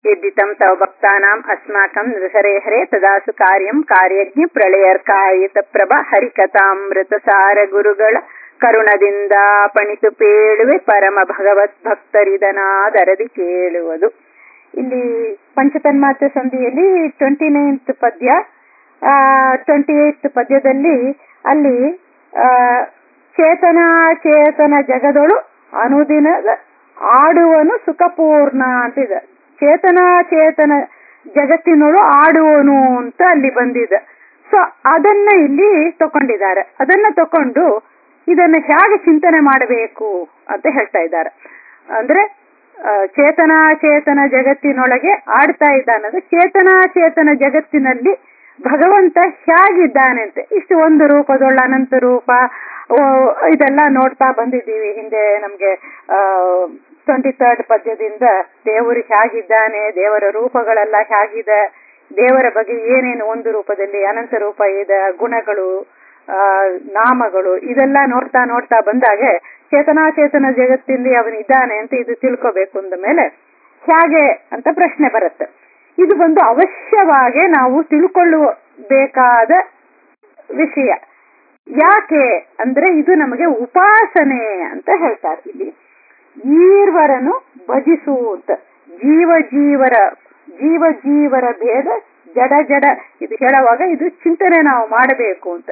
यद्दितं तव भक्तानाम् अस्माकं नृहरे हरे तदासु कार्यं ಕಾರ್ಯಜ್ಞ ಪ್ರಳಯರ್ಕಾಯಿತ ಪ್ರಭ ಹರಿಕಥಾಮೃತಸಾರ ಗುರುಗಳ ಕರುಣದಿಂದ ಪಣಿತು ಪೇಳುವೆ ಪರಮ ಭಗವತ್ ಭಕ್ತರಿದನಾದರದಿ ಕೇಳುವುದು ಇಲ್ಲಿ ಪಂಚತನ್ಮಾತ್ರ ಸಂಧಿಯಲ್ಲಿ ಟ್ವೆಂಟಿ ನೈನ್ತ್ ಪದ್ಯ ಟ್ವೆಂಟಿ ಏತ್ ಪದ್ಯದಲ್ಲಿ ಅಲ್ಲಿ ಆ ಚೇತನ ಚೇತನ ಜಗದೊಳು ಅನುದಿನದ ಆಡುವನು ಸುಖಪೂರ್ಣ ಅಂತಿದೆ ಚೇತನ ಚೇತನ ಜಗತ್ತಿನೊಳು ಆಡುವನು ಅಂತ ಅಲ್ಲಿ ಬಂದಿದೆ ಸೊ ಅದನ್ನ ಇಲ್ಲಿ ತಕೊಂಡಿದ್ದಾರೆ ಅದನ್ನ ತಕೊಂಡು ಇದನ್ನ ಹೇಗೆ ಚಿಂತನೆ ಮಾಡಬೇಕು ಅಂತ ಹೇಳ್ತಾ ಇದ್ದಾರೆ ಅಂದ್ರೆ ಚೇತನ ಚೇತನ ಜಗತ್ತಿನೊಳಗೆ ಆಡ್ತಾ ಇದ್ದಾನಂದ್ರೆ ಚೇತನ ಚೇತನ ಜಗತ್ತಿನಲ್ಲಿ ಭಗವಂತ ಹೇಗಿದ್ದಾನೆ ಅಂತ ಇಷ್ಟು ಒಂದು ರೂಪದೊಳ್ಳ ಅನಂತ ರೂಪ ಇದೆಲ್ಲ ನೋಡ್ತಾ ಬಂದಿದ್ದೀವಿ ಹಿಂದೆ ನಮ್ಗೆ ಟ್ವೆಂಟಿ ತರ್ಡ್ ಪದ್ಯದಿಂದ ದೇವರು ಹೇಗಿದ್ದಾನೆ ದೇವರ ರೂಪಗಳೆಲ್ಲ ಹೇಗಿದೆ ದೇವರ ಬಗ್ಗೆ ಏನೇನು ಒಂದು ರೂಪದಲ್ಲಿ ಅನಂತ ರೂಪ ಇದೆ ಗುಣಗಳು ಆ ನಾಮಗಳು ಇದೆಲ್ಲ ನೋಡ್ತಾ ನೋಡ್ತಾ ಬಂದಾಗೆ ಚೇತನಾಚೇತನ ಜಗತ್ತಿನಲ್ಲಿ ಅವನಿದ್ದಾನೆ ಅಂತ ಇದು ತಿಳ್ಕೋಬೇಕು ಅಂದ ಮೇಲೆ ಹೇಗೆ ಅಂತ ಪ್ರಶ್ನೆ ಬರುತ್ತೆ ಇದು ಒಂದು ಅವಶ್ಯವಾಗಿ ನಾವು ತಿಳ್ಕೊಳ್ಳಬೇಕಾದ ವಿಷಯ ಯಾಕೆ ಅಂದ್ರೆ ಇದು ನಮಗೆ ಉಪಾಸನೆ ಅಂತ ಹೇಳ್ತಾರೆ ಇಲ್ಲಿ ಈರ್ವರನು ಭಜಿಸುವಂತ ಜೀವ ಜೀವರ ಜೀವ ಜೀವರ ಭೇದ ಜಡ ಜಡ ಇದು ಹೇಳುವಾಗ ಇದು ಚಿಂತನೆ ನಾವು ಮಾಡಬೇಕು ಅಂತ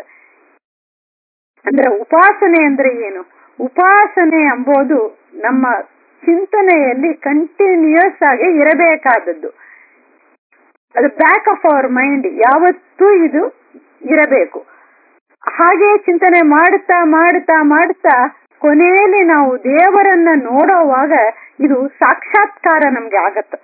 ಅಂದ್ರೆ ಉಪಾಸನೆ ಅಂದ್ರೆ ಏನು ಉಪಾಸನೆ ಎಂಬುದು ನಮ್ಮ ಚಿಂತನೆಯಲ್ಲಿ ಕಂಟಿನ್ಯೂಸ್ ಆಗಿ ಇರಬೇಕಾದದ್ದು ಅದು ಬ್ಯಾಕ್ ಆಫ್ ಅವರ್ ಮೈಂಡ್ ಯಾವತ್ತೂ ಇದು ಇರಬೇಕು ಹಾಗೆ ಚಿಂತನೆ ಮಾಡುತ್ತಾ ಮಾಡುತ್ತಾ ಮಾಡುತ್ತಾ ಕೊನೆಯಲ್ಲಿ ನಾವು ದೇವರನ್ನ ನೋಡೋವಾಗ ಇದು ಸಾಕ್ಷಾತ್ಕಾರ ನಮ್ಗೆ ಆಗತ್ತೆ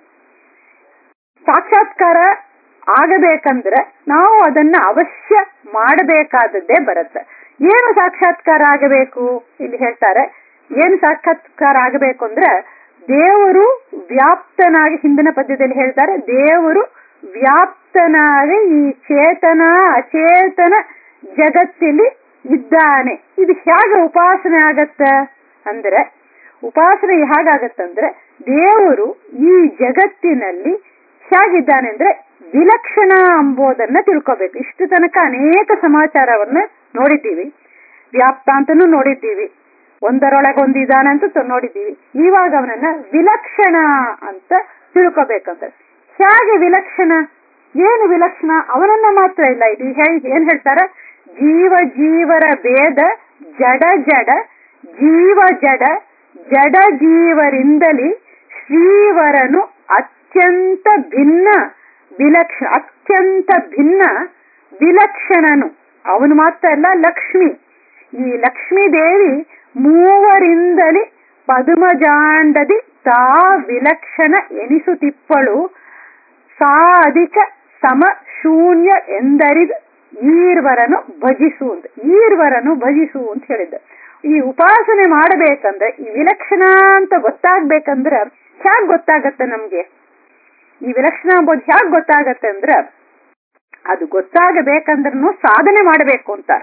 ಸಾಕ್ಷಾತ್ಕಾರ ಆಗಬೇಕಂದ್ರೆ ನಾವು ಅದನ್ನ ಅವಶ್ಯ ಮಾಡಬೇಕಾದದ್ದೇ ಬರುತ್ತೆ ಏನು ಸಾಕ್ಷಾತ್ಕಾರ ಆಗಬೇಕು ಇಲ್ಲಿ ಹೇಳ್ತಾರೆ ಏನು ಸಾಕ್ಷಾತ್ಕಾರ ಆಗಬೇಕು ಅಂದ್ರೆ ದೇವರು ವ್ಯಾಪ್ತನಾಗಿ ಹಿಂದಿನ ಪದ್ಯದಲ್ಲಿ ಹೇಳ್ತಾರೆ ದೇವರು ವ್ಯಾಪ್ತನಾಗಿ ಈ ಚೇತನ ಅಚೇತನ ಜಗತ್ತಿಲಿ ಇದ್ದಾನೆ ಇದು ಹೇಗೆ ಉಪಾಸನೆ ಆಗತ್ತ ಅಂದ್ರೆ ಉಪಾಸನೆ ಹೇಗಾಗತ್ತಂದ್ರೆ ದೇವರು ಈ ಜಗತ್ತಿನಲ್ಲಿ ಹೇಗಿದ್ದಾನೆ ಅಂದ್ರೆ ವಿಲಕ್ಷಣ ಎಂಬುದನ್ನ ತಿಳ್ಕೋಬೇಕು ಇಷ್ಟು ತನಕ ಅನೇಕ ಸಮಾಚಾರವನ್ನ ನೋಡಿದ್ದೀವಿ ವ್ಯಾಪ್ತ ಅಂತಾನು ನೋಡಿದ್ದೀವಿ ಒಂದರೊಳಗೊಂದು ಇದಾನೆ ಅಂತ ನೋಡಿದ್ದೀವಿ ಇವಾಗ ಅವನನ್ನ ವಿಲಕ್ಷಣ ಅಂತ ತಿಳ್ಕೋಬೇಕಂತ ಹೇಗೆ ವಿಲಕ್ಷಣ ಏನು ವಿಲಕ್ಷಣ ಅವನನ್ನ ಮಾತ್ರ ಇಲ್ಲ ಇದು ಏನ್ ಹೇಳ್ತಾರ ಜೀವ ಜೀವರ ಭೇದ ಜಡ ಜಡ ಜೀವ ಜಡ ಜಡ ಜೀವರಿಂದಲಿ ಶ್ರೀವರನು ಅತ್ಯಂತ ಭಿನ್ನ ವಿಲಕ್ಷಣ ಅತ್ಯಂತ ಭಿನ್ನ ವಿಲಕ್ಷಣನು ಅವನು ಮಾತ್ರ ಅಲ್ಲ ಲಕ್ಷ್ಮಿ ಈ ಲಕ್ಷ್ಮೀ ದೇವಿ ಮೂವರಿಂದಲಿ ಪದುಮಜಾಂಡದಿ ತಾ ವಿಲಕ್ಷಣ ಎನಿಸುತ್ತಿಪ್ಪಳು ಸಾಧಿಕ ಸಮ ಶೂನ್ಯ ಎಂದರಿದು ಈರ್ವರನು ಭಜಿಸು ಅಂತ ಈರ್ವರನು ಭಜಿಸು ಅಂತ ಹೇಳಿದ್ದ ಈ ಉಪಾಸನೆ ಮಾಡಬೇಕಂದ್ರೆ ಈ ವಿಲಕ್ಷಣ ಅಂತ ಗೊತ್ತಾಗ್ಬೇಕಂದ್ರ ಹ್ಯಾಗ್ ಗೊತ್ತಾಗತ್ತೆ ನಮ್ಗೆ ಈ ವಿಲಕ್ಷಣ ಎಂಬುದು ಹ್ಯಾಗ್ ಗೊತ್ತಾಗತ್ತೆ ಅಂದ್ರ ಅದು ಗೊತ್ತಾಗಬೇಕಂದ್ರೂ ಸಾಧನೆ ಮಾಡಬೇಕು ಅಂತ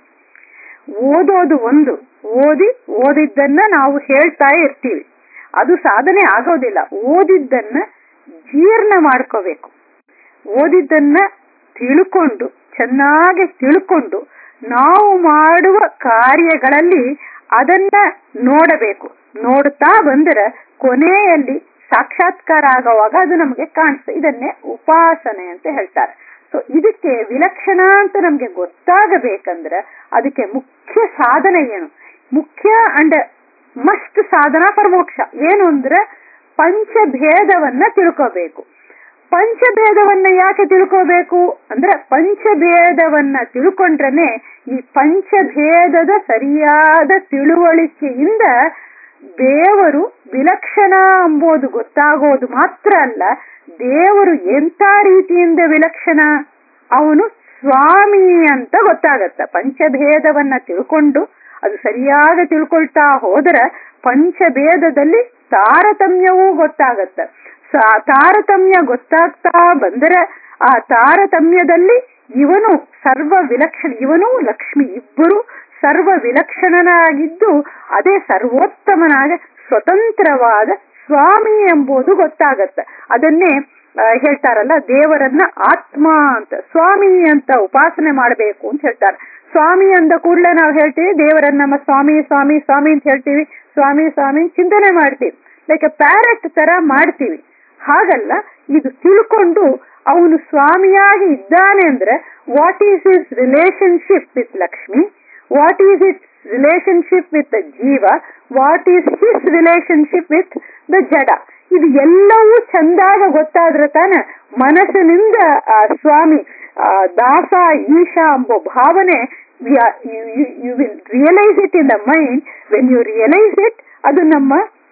ಓದೋದು ಒಂದು ಓದಿ ಓದಿದ್ದನ್ನ ನಾವು ಹೇಳ್ತಾ ಇರ್ತೀವಿ ಅದು ಸಾಧನೆ ಆಗೋದಿಲ್ಲ ಓದಿದ್ದನ್ನ ಜೀರ್ಣ ಮಾಡ್ಕೋಬೇಕು ಓದಿದ್ದನ್ನ ತಿಳ್ಕೊಂಡು ಚೆನ್ನಾಗಿ ತಿಳ್ಕೊಂಡು ನಾವು ಮಾಡುವ ಕಾರ್ಯಗಳಲ್ಲಿ ಅದನ್ನ ನೋಡಬೇಕು ನೋಡ್ತಾ ಬಂದರೆ ಕೊನೆಯಲ್ಲಿ ಸಾಕ್ಷಾತ್ಕಾರ ಆಗುವಾಗ ಅದು ನಮಗೆ ಕಾಣಿಸ್ತದೆ ಇದನ್ನೇ ಉಪಾಸನೆ ಅಂತ ಹೇಳ್ತಾರೆ ಸೊ ಇದಕ್ಕೆ ವಿಲಕ್ಷಣ ಅಂತ ನಮ್ಗೆ ಗೊತ್ತಾಗಬೇಕಂದ್ರೆ ಅದಕ್ಕೆ ಮುಖ್ಯ ಸಾಧನೆ ಏನು ಮುಖ್ಯ ಅಂಡ್ ಮಸ್ಟ್ ಸಾಧನ ಫಾರ್ ಮೋಕ್ಷ ಏನು ಅಂದ್ರೆ ಪಂಚಭೇದವನ್ನ ತಿಳ್ಕೋಬೇಕು ಪಂಚಭೇದವನ್ನ ಯಾಕೆ ತಿಳ್ಕೋಬೇಕು ಅಂದ್ರೆ ಪಂಚಭೇದವನ್ನ ತಿಳ್ಕೊಂಡ್ರನೆ ಈ ಪಂಚಭೇದದ ಸರಿಯಾದ ತಿಳುವಳಿಕೆಯಿಂದ ದೇವರು ವಿಲಕ್ಷಣ ಎಂಬುದು ಗೊತ್ತಾಗೋದು ಮಾತ್ರ ಅಲ್ಲ ದೇವರು ಎಂಥ ರೀತಿಯಿಂದ ವಿಲಕ್ಷಣ ಅವನು ಸ್ವಾಮಿ ಅಂತ ಗೊತ್ತಾಗತ್ತ ಪಂಚಭೇದವನ್ನ ತಿಳ್ಕೊಂಡು ಅದು ಸರಿಯಾಗಿ ತಿಳ್ಕೊಳ್ತಾ ಹೋದರೆ ಪಂಚಭೇದದಲ್ಲಿ ತಾರತಮ್ಯವೂ ಗೊತ್ತಾಗತ್ತ ತಾರತಮ್ಯ ಗೊತ್ತಾಗ್ತಾ ಬಂದರೆ ಆ ತಾರತಮ್ಯದಲ್ಲಿ ಇವನು ಸರ್ವ ವಿಲಕ್ಷಣ ಇವನು ಲಕ್ಷ್ಮಿ ಇಬ್ಬರು ಸರ್ವ ವಿಲಕ್ಷಣನಾಗಿದ್ದು ಅದೇ ಸರ್ವೋತ್ತಮನಾದ ಸ್ವತಂತ್ರವಾದ ಸ್ವಾಮಿ ಎಂಬುದು ಗೊತ್ತಾಗತ್ತೆ ಅದನ್ನೇ ಆ, ಹೇಳ್ತಾರಲ್ಲ ದೇವರನ್ನ ಆತ್ಮ ಅಂತ ಸ್ವಾಮಿ ಅಂತ ಉಪಾಸನೆ ಮಾಡಬೇಕು ಅಂತ ಹೇಳ್ತಾರೆ ಸ್ವಾಮಿ ಅಂದ ಕೂಡಲೇ ನಾವು ಹೇಳ್ತೀವಿ ದೇವರನ್ನ ನಮ್ಮ ಸ್ವಾಮಿ ಸ್ವಾಮಿ ಸ್ವಾಮಿ ಅಂತ ಹೇಳ್ತೀವಿ ಸ್ವಾಮಿ ಸ್ವಾಮಿ ಅಂತ ಚಿಂತನೆ ಮಾಡ್ತೀವಿ ಲೈಕ್ ಪ್ಯಾರೆಟ್ ತರ ಮಾಡ್ತೀವಿ ಹಾಗಲ್ಲ ಇದು ತಿಳ್ಕೊಂಡು ಅವನು ಸ್ವಾಮಿಯಾಗಿ ಇದ್ದಾನೆ ಅಂದ್ರೆ what is his relationship with Lakshmi what is it relationship with the ಜೀವ what is his relationship with the ಜಡ ಇದು ಎಲ್ಲವೂ ಚಂದಾಗ ಗೊತ್ತಾದ್ರೆ ತಾನೆ ಮನಸ್ಸಿನಿಂದ ಆ ಸ್ವಾಮಿ ಆ, ದಾಸ ಈಶಾ ಎಂಬ ಭಾವನೆ you will realise it in the mind when you realise it ಅದು ನಮ್ಮ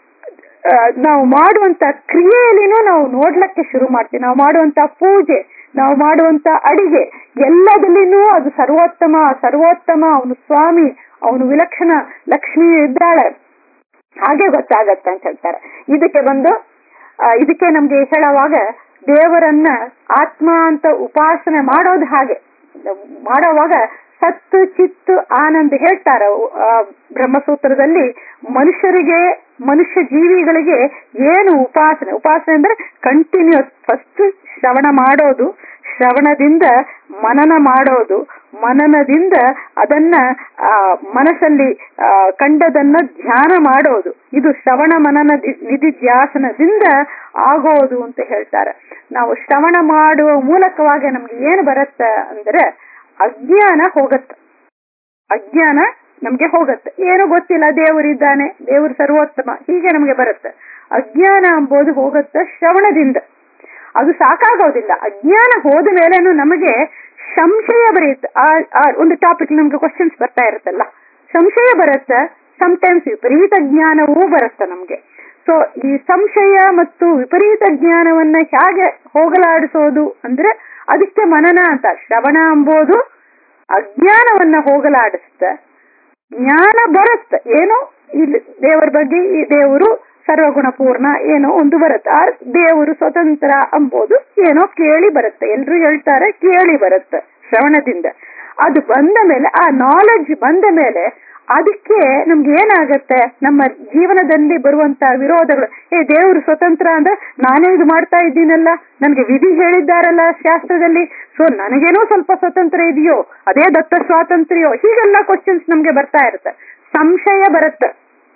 ಆ, ನಾವು ಮಾಡುವಂತ ಕ್ರಿಯೆಯಲ್ಲಿನೂ ನಾವು ನೋಡ್ಲಿಕ್ಕೆ ಶುರು ಮಾಡ್ತೀವಿ ನಾವು ಮಾಡುವಂತ ಪೂಜೆ ನಾವು ಮಾಡುವಂತ ಅಡಿಗೆ ಎಲ್ಲದಲ್ಲಿನೂ ಅದು ಸರ್ವೋತ್ತಮ ಸರ್ವೋತ್ತಮ ಅವನು ಸ್ವಾಮಿ ಅವನು ವಿಲಕ್ಷಣ ಲಕ್ಷ್ಮಿ ಇದ್ದಾಳೆ ಹಾಗೆ ಗೊತ್ತಾಗತ್ತೆ ಅಂತ ಹೇಳ್ತಾರೆ ಇದಕ್ಕೆ ಬಂದು ಆ, ಇದಕ್ಕೆ ನಮ್ಗೆ ಹೇಳುವಾಗ ದೇವರನ್ನ ಆತ್ಮ ಅಂತ ಉಪಾಸನೆ ಮಾಡೋದು ಹಾಗೆ ಮಾಡೋವಾಗ ಸತ್ತು ಚಿತ್ತು ಆನಂದ ಹೇಳ್ತಾರೆ ಆ, ಬ್ರಹ್ಮಸೂತ್ರದಲ್ಲಿ ಮನುಷ್ಯರಿಗೆ ಮನುಷ್ಯ ಜೀವಿಗಳಿಗೆ ಏನು ಉಪಾಸನೆ ಉಪಾಸನೆ ಅಂದ್ರೆ ಕಂಟಿನ್ಯೂಸ್ ಫಸ್ಟ್ ಶ್ರವಣ ಮಾಡೋದು ಶ್ರವಣದಿಂದ ಮನನ ಮಾಡೋದು ಮನನದಿಂದ ಅದನ್ನ ಆ, ಮನಸ್ಸಲ್ಲಿ ಆ, ಕಂಡದನ್ನ ಧ್ಯಾನ ಮಾಡೋದು ಇದು ಶ್ರವಣ ಮನನ ದಿ- ನಿಧಿಧ್ಯಾಸನದಿಂದ ಆಗೋದು ಅಂತ ಹೇಳ್ತಾರೆ ನಾವು ಶ್ರವಣ ಮಾಡುವ ಮೂಲಕವಾಗಿ ನಮ್ಗೆ ಏನು ಬರುತ್ತೆ ಅಂದ್ರೆ ಅಜ್ಞಾನ ಹೋಗತ್ತೆ ಅಜ್ಞಾನ ನಮ್ಗೆ ಹೋಗತ್ತೆ ಏನು ಗೊತ್ತಿಲ್ಲ ದೇವರಿದ್ದಾನೆ ದೇವರು ಸರ್ವೋತ್ತಮ ಹೀಗೆ ನಮ್ಗೆ ಬರುತ್ತೆ ಅಜ್ಞಾನ ಎಂಬುದು ಹೋಗುತ್ತೆ ಶ್ರವಣದಿಂದ ಅದು ಸಾಕಾಗೋದಿಲ್ಲ ಅಜ್ಞಾನ ಹೋದ ಮೇಲೇನು ನಮಗೆ ಸಂಶಯ ಬರೆಯುತ್ತೆ ಆ- ಆ ಒಂದು ಟಾಪಿಕ್ ನಮ್ಗೆ ಕ್ವಶನ್ಸ್ ಬರ್ತಾ ಇರುತ್ತಲ್ಲ ಸಂಶಯ ಬರುತ್ತೆ ಸಮಟೈಮ್ಸ್ ವಿಪರೀತ ಜ್ಞಾನವೂ ಬರುತ್ತೆ ನಮ್ಗೆ ಸೊ ಈ ಸಂಶಯ ಮತ್ತು ವಿಪರೀತ ಜ್ಞಾನವನ್ನ ಹೇಗೆ ಹೋಗಲಾಡಿಸೋದು ಅಂದ್ರೆ ಅದಕ್ಕೆ ಮನನ ಅಂತ ಶ್ರವಣ ಎಂಬುದು ಅಜ್ಞಾನವನ್ನ ಹೋಗಲಾಡಿಸುತ್ತೆ ಜ್ಞಾನ ಬರುತ್ತೆ ಏನೋ ಇಲ್ಲಿ ದೇವರ ಬಗ್ಗೆ ಈ ದೇವರು ಸರ್ವಗುಣಪೂರ್ಣ ಏನೋ ಒಂದು ಬರುತ್ತೆ ಆ ದೇವರು ಸ್ವತಂತ್ರ ಅಂಬೋದು ಏನೋ ಕೇಳಿ ಬರುತ್ತೆ ಎಲ್ರು ಹೇಳ್ತಾರೆ ಕೇಳಿ ಬರುತ್ತೆ ಶ್ರವಣದಿಂದ ಅದು ಬಂದ ಮೇಲೆ ಆ ನಾಲೆಡ್ಜ್ ಬಂದ ಮೇಲೆ ಅದಕ್ಕೆ ನಮ್ಗೆ ಏನಾಗತ್ತೆ ನಮ್ಮ ಜೀವನದಲ್ಲಿ ಬರುವಂತ ವಿರೋಧಗಳು ಏ ದೇವರು ಸ್ವತಂತ್ರ ಅಂದ್ರೆ ನಾನೇ ಇದು ಮಾಡ್ತಾ ಇದ್ದೀನಲ್ಲ ನನ್ಗೆ ವಿಧಿ ಹೇಳಿದ್ದಾರಲ್ಲ ಶಾಸ್ತ್ರದಲ್ಲಿ ಸೊ ನನಗೇನೋ ಸ್ವಲ್ಪ ಸ್ವತಂತ್ರ ಇದೆಯೋ ಅದೇ ದತ್ತ ಸ್ವಾತಂತ್ರ್ಯೋ ಹೀಗೆಲ್ಲ ಕ್ವಶನ್ಸ್ ನಮ್ಗೆ ಬರ್ತಾ ಇರುತ್ತೆ ಸಂಶಯ ಬರುತ್ತೆ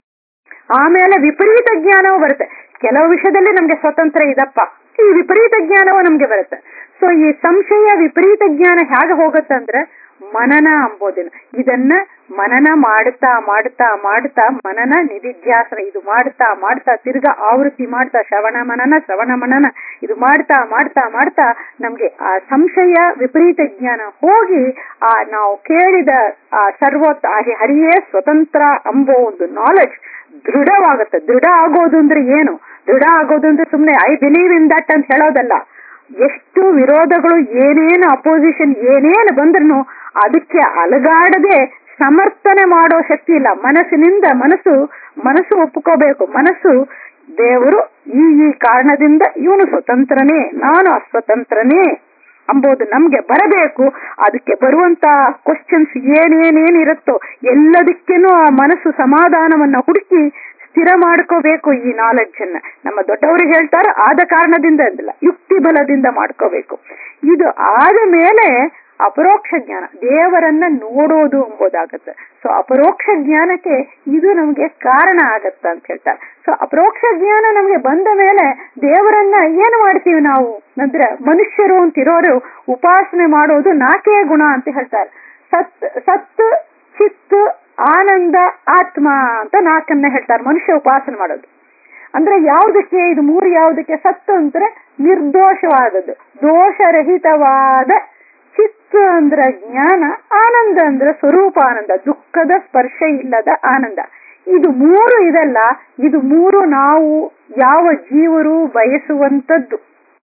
ಆಮೇಲೆ ವಿಪರೀತ ಜ್ಞಾನವೂ ಬರುತ್ತೆ ಕೆಲವು ವಿಷಯದಲ್ಲಿ ನಮ್ಗೆ ಸ್ವತಂತ್ರ ಇದಪ್ಪ ಈ ವಿಪರೀತ ಜ್ಞಾನವೂ ನಮ್ಗೆ ಬರುತ್ತೆ ಸೊ ಈ ಸಂಶಯ ವಿಪರೀತ ಜ್ಞಾನ ಹೇಗೆ ಹೋಗುತ್ತೆ ಅಂದ್ರೆ ಮನನ ಅಂಬೋದಿನ ಇದನ್ನ ಮನನ ಮಾಡುತ್ತಾ ಮಾಡುತ್ತಾ ಮಾಡುತ್ತಾ ಮನನ ನಿಧಿಧ್ಯಾಸನ ಇದು ಮಾಡ್ತಾ ಮಾಡ್ತಾ ತಿರ್ಗಾ ಆವೃತ್ತಿ ಮಾಡ್ತಾ ಶ್ರವಣ ಮನನ ಶ್ರವಣ ಮನನ ಇದು ಮಾಡ್ತಾ ಮಾಡ್ತಾ ಮಾಡ್ತಾ ನಮ್ಗೆ ಆ ಸಂಶಯ ವಿಪರೀತ ಜ್ಞಾನ ಹೋಗಿ ಆ ನಾವು ಕೇಳಿದ ಆ ಸರ್ವೋತ್ತ ಆ ಹರಿಯೇ ಸ್ವತಂತ್ರ ಅಂಬೋ ಒಂದು ನಾಲೆಡ್ಜ್ ದೃಢವಾಗುತ್ತೆ ದೃಢ ಆಗೋದು ಅಂದ್ರೆ ಏನು ದೃಢ ಆಗೋದು ಅಂದ್ರೆ ಸುಮ್ನೆ ಐ ಬಿಲೀವ್ ಇನ್ ದಟ್ ಅಂತ ಹೇಳೋದಲ್ಲ ಎಷ್ಟು ವಿರೋಧಗಳು ಏನೇನು ಅಪೋಸಿಷನ್ ಏನೇನು ಬಂದ್ರು ಅದಕ್ಕೆ ಅಲಗಾಡದೆ ಸಮರ್ಥನೆ ಮಾಡೋ ಶಕ್ತಿ ಇಲ್ಲ ಮನಸ್ಸಿನಿಂದ ಮನಸ್ಸು ಮನಸ್ಸು ಒಪ್ಕೋಬೇಕು ಮನಸ್ಸು ದೇವರು ಈ ಈ ಕಾರಣದಿಂದ ಇವನು ಸ್ವತಂತ್ರನೇ ನಾನು ಅಸ್ವತಂತ್ರನೇ ಅಂಬೋದು ನಮ್ಗೆ ಬರಬೇಕು ಅದಕ್ಕೆ ಬರುವಂತ ಕ್ವಶನ್ಸ್ ಏನೇನೇನಿರುತ್ತೋ ಎಲ್ಲದಕ್ಕೇನು ಆ ಮನಸ್ಸು ಸಮಾಧಾನವನ್ನ ಹುಡುಕಿ ಸ್ಥಿರ ಮಾಡ್ಕೋಬೇಕು ಈ ನಾಲೆಡ್ಜ್ ಅನ್ನ ನಮ್ಮ ದೊಡ್ಡವರು ಹೇಳ್ತಾರೆ ಆದ ಕಾರಣದಿಂದ ಅಂದಿಲ್ಲ ಯುಕ್ತಿ ಬಲದಿಂದ ಮಾಡ್ಕೋಬೇಕು ಇದು ಆದ ಮೇಲೆ ಅಪರೋಕ್ಷ ಜ್ಞಾನ ದೇವರನ್ನ ನೋಡೋದು ಎಂಬುದಾಗತ್ತೆ ಸೊ ಅಪರೋಕ್ಷ ಜ್ಞಾನಕ್ಕೆ ಇದು ನಮ್ಗೆ ಕಾರಣ ಆಗತ್ತ ಅಂತ ಹೇಳ್ತಾರೆ ಸೊ ಅಪರೋಕ್ಷ ಜ್ಞಾನ ನಮ್ಗೆ ಬಂದ ಮೇಲೆ ದೇವರನ್ನ ಏನು ಮಾಡ್ತೀವಿ ನಾವು ಅಂದ್ರೆ ಮನುಷ್ಯರು ಅಂತಿರೋರು ಉಪಾಸನೆ ಮಾಡೋದು ನಾಲ್ಕೇ ಗುಣ ಅಂತ ಹೇಳ್ತಾರೆ ಸತ್ ಸತ್ ಚಿತ್ ಆನಂದ ಆತ್ಮ ಅಂತ ನಾಲ್ಕನ್ನ ಹೇಳ್ತಾರೆ ಮನುಷ್ಯ ಉಪಾಸನೆ ಮಾಡೋದು ಅಂದ್ರೆ ಯಾವುದಕ್ಕೆ ಇದು ಮೂರು ಯಾವುದಕ್ಕೆ ಸತ್ತು ಅಂದ್ರೆ ನಿರ್ದೋಷವಾದದ್ದು ದೋಷರಹಿತವಾದ ಚಿತ್ತ ಅಂದ್ರೆ ಜ್ಞಾನ ಆನಂದ ಅಂದ್ರೆ ಸ್ವರೂಪ ಆನಂದ ದುಃಖದ ಸ್ಪರ್ಶ ಇಲ್ಲದ ಆನಂದ ಇದು ಮೂರು ಇದಲ್ಲ ಇದು ಮೂರು ನಾವು ಯಾವ ಜೀವರು ಬಯಸುವಂತದ್ದು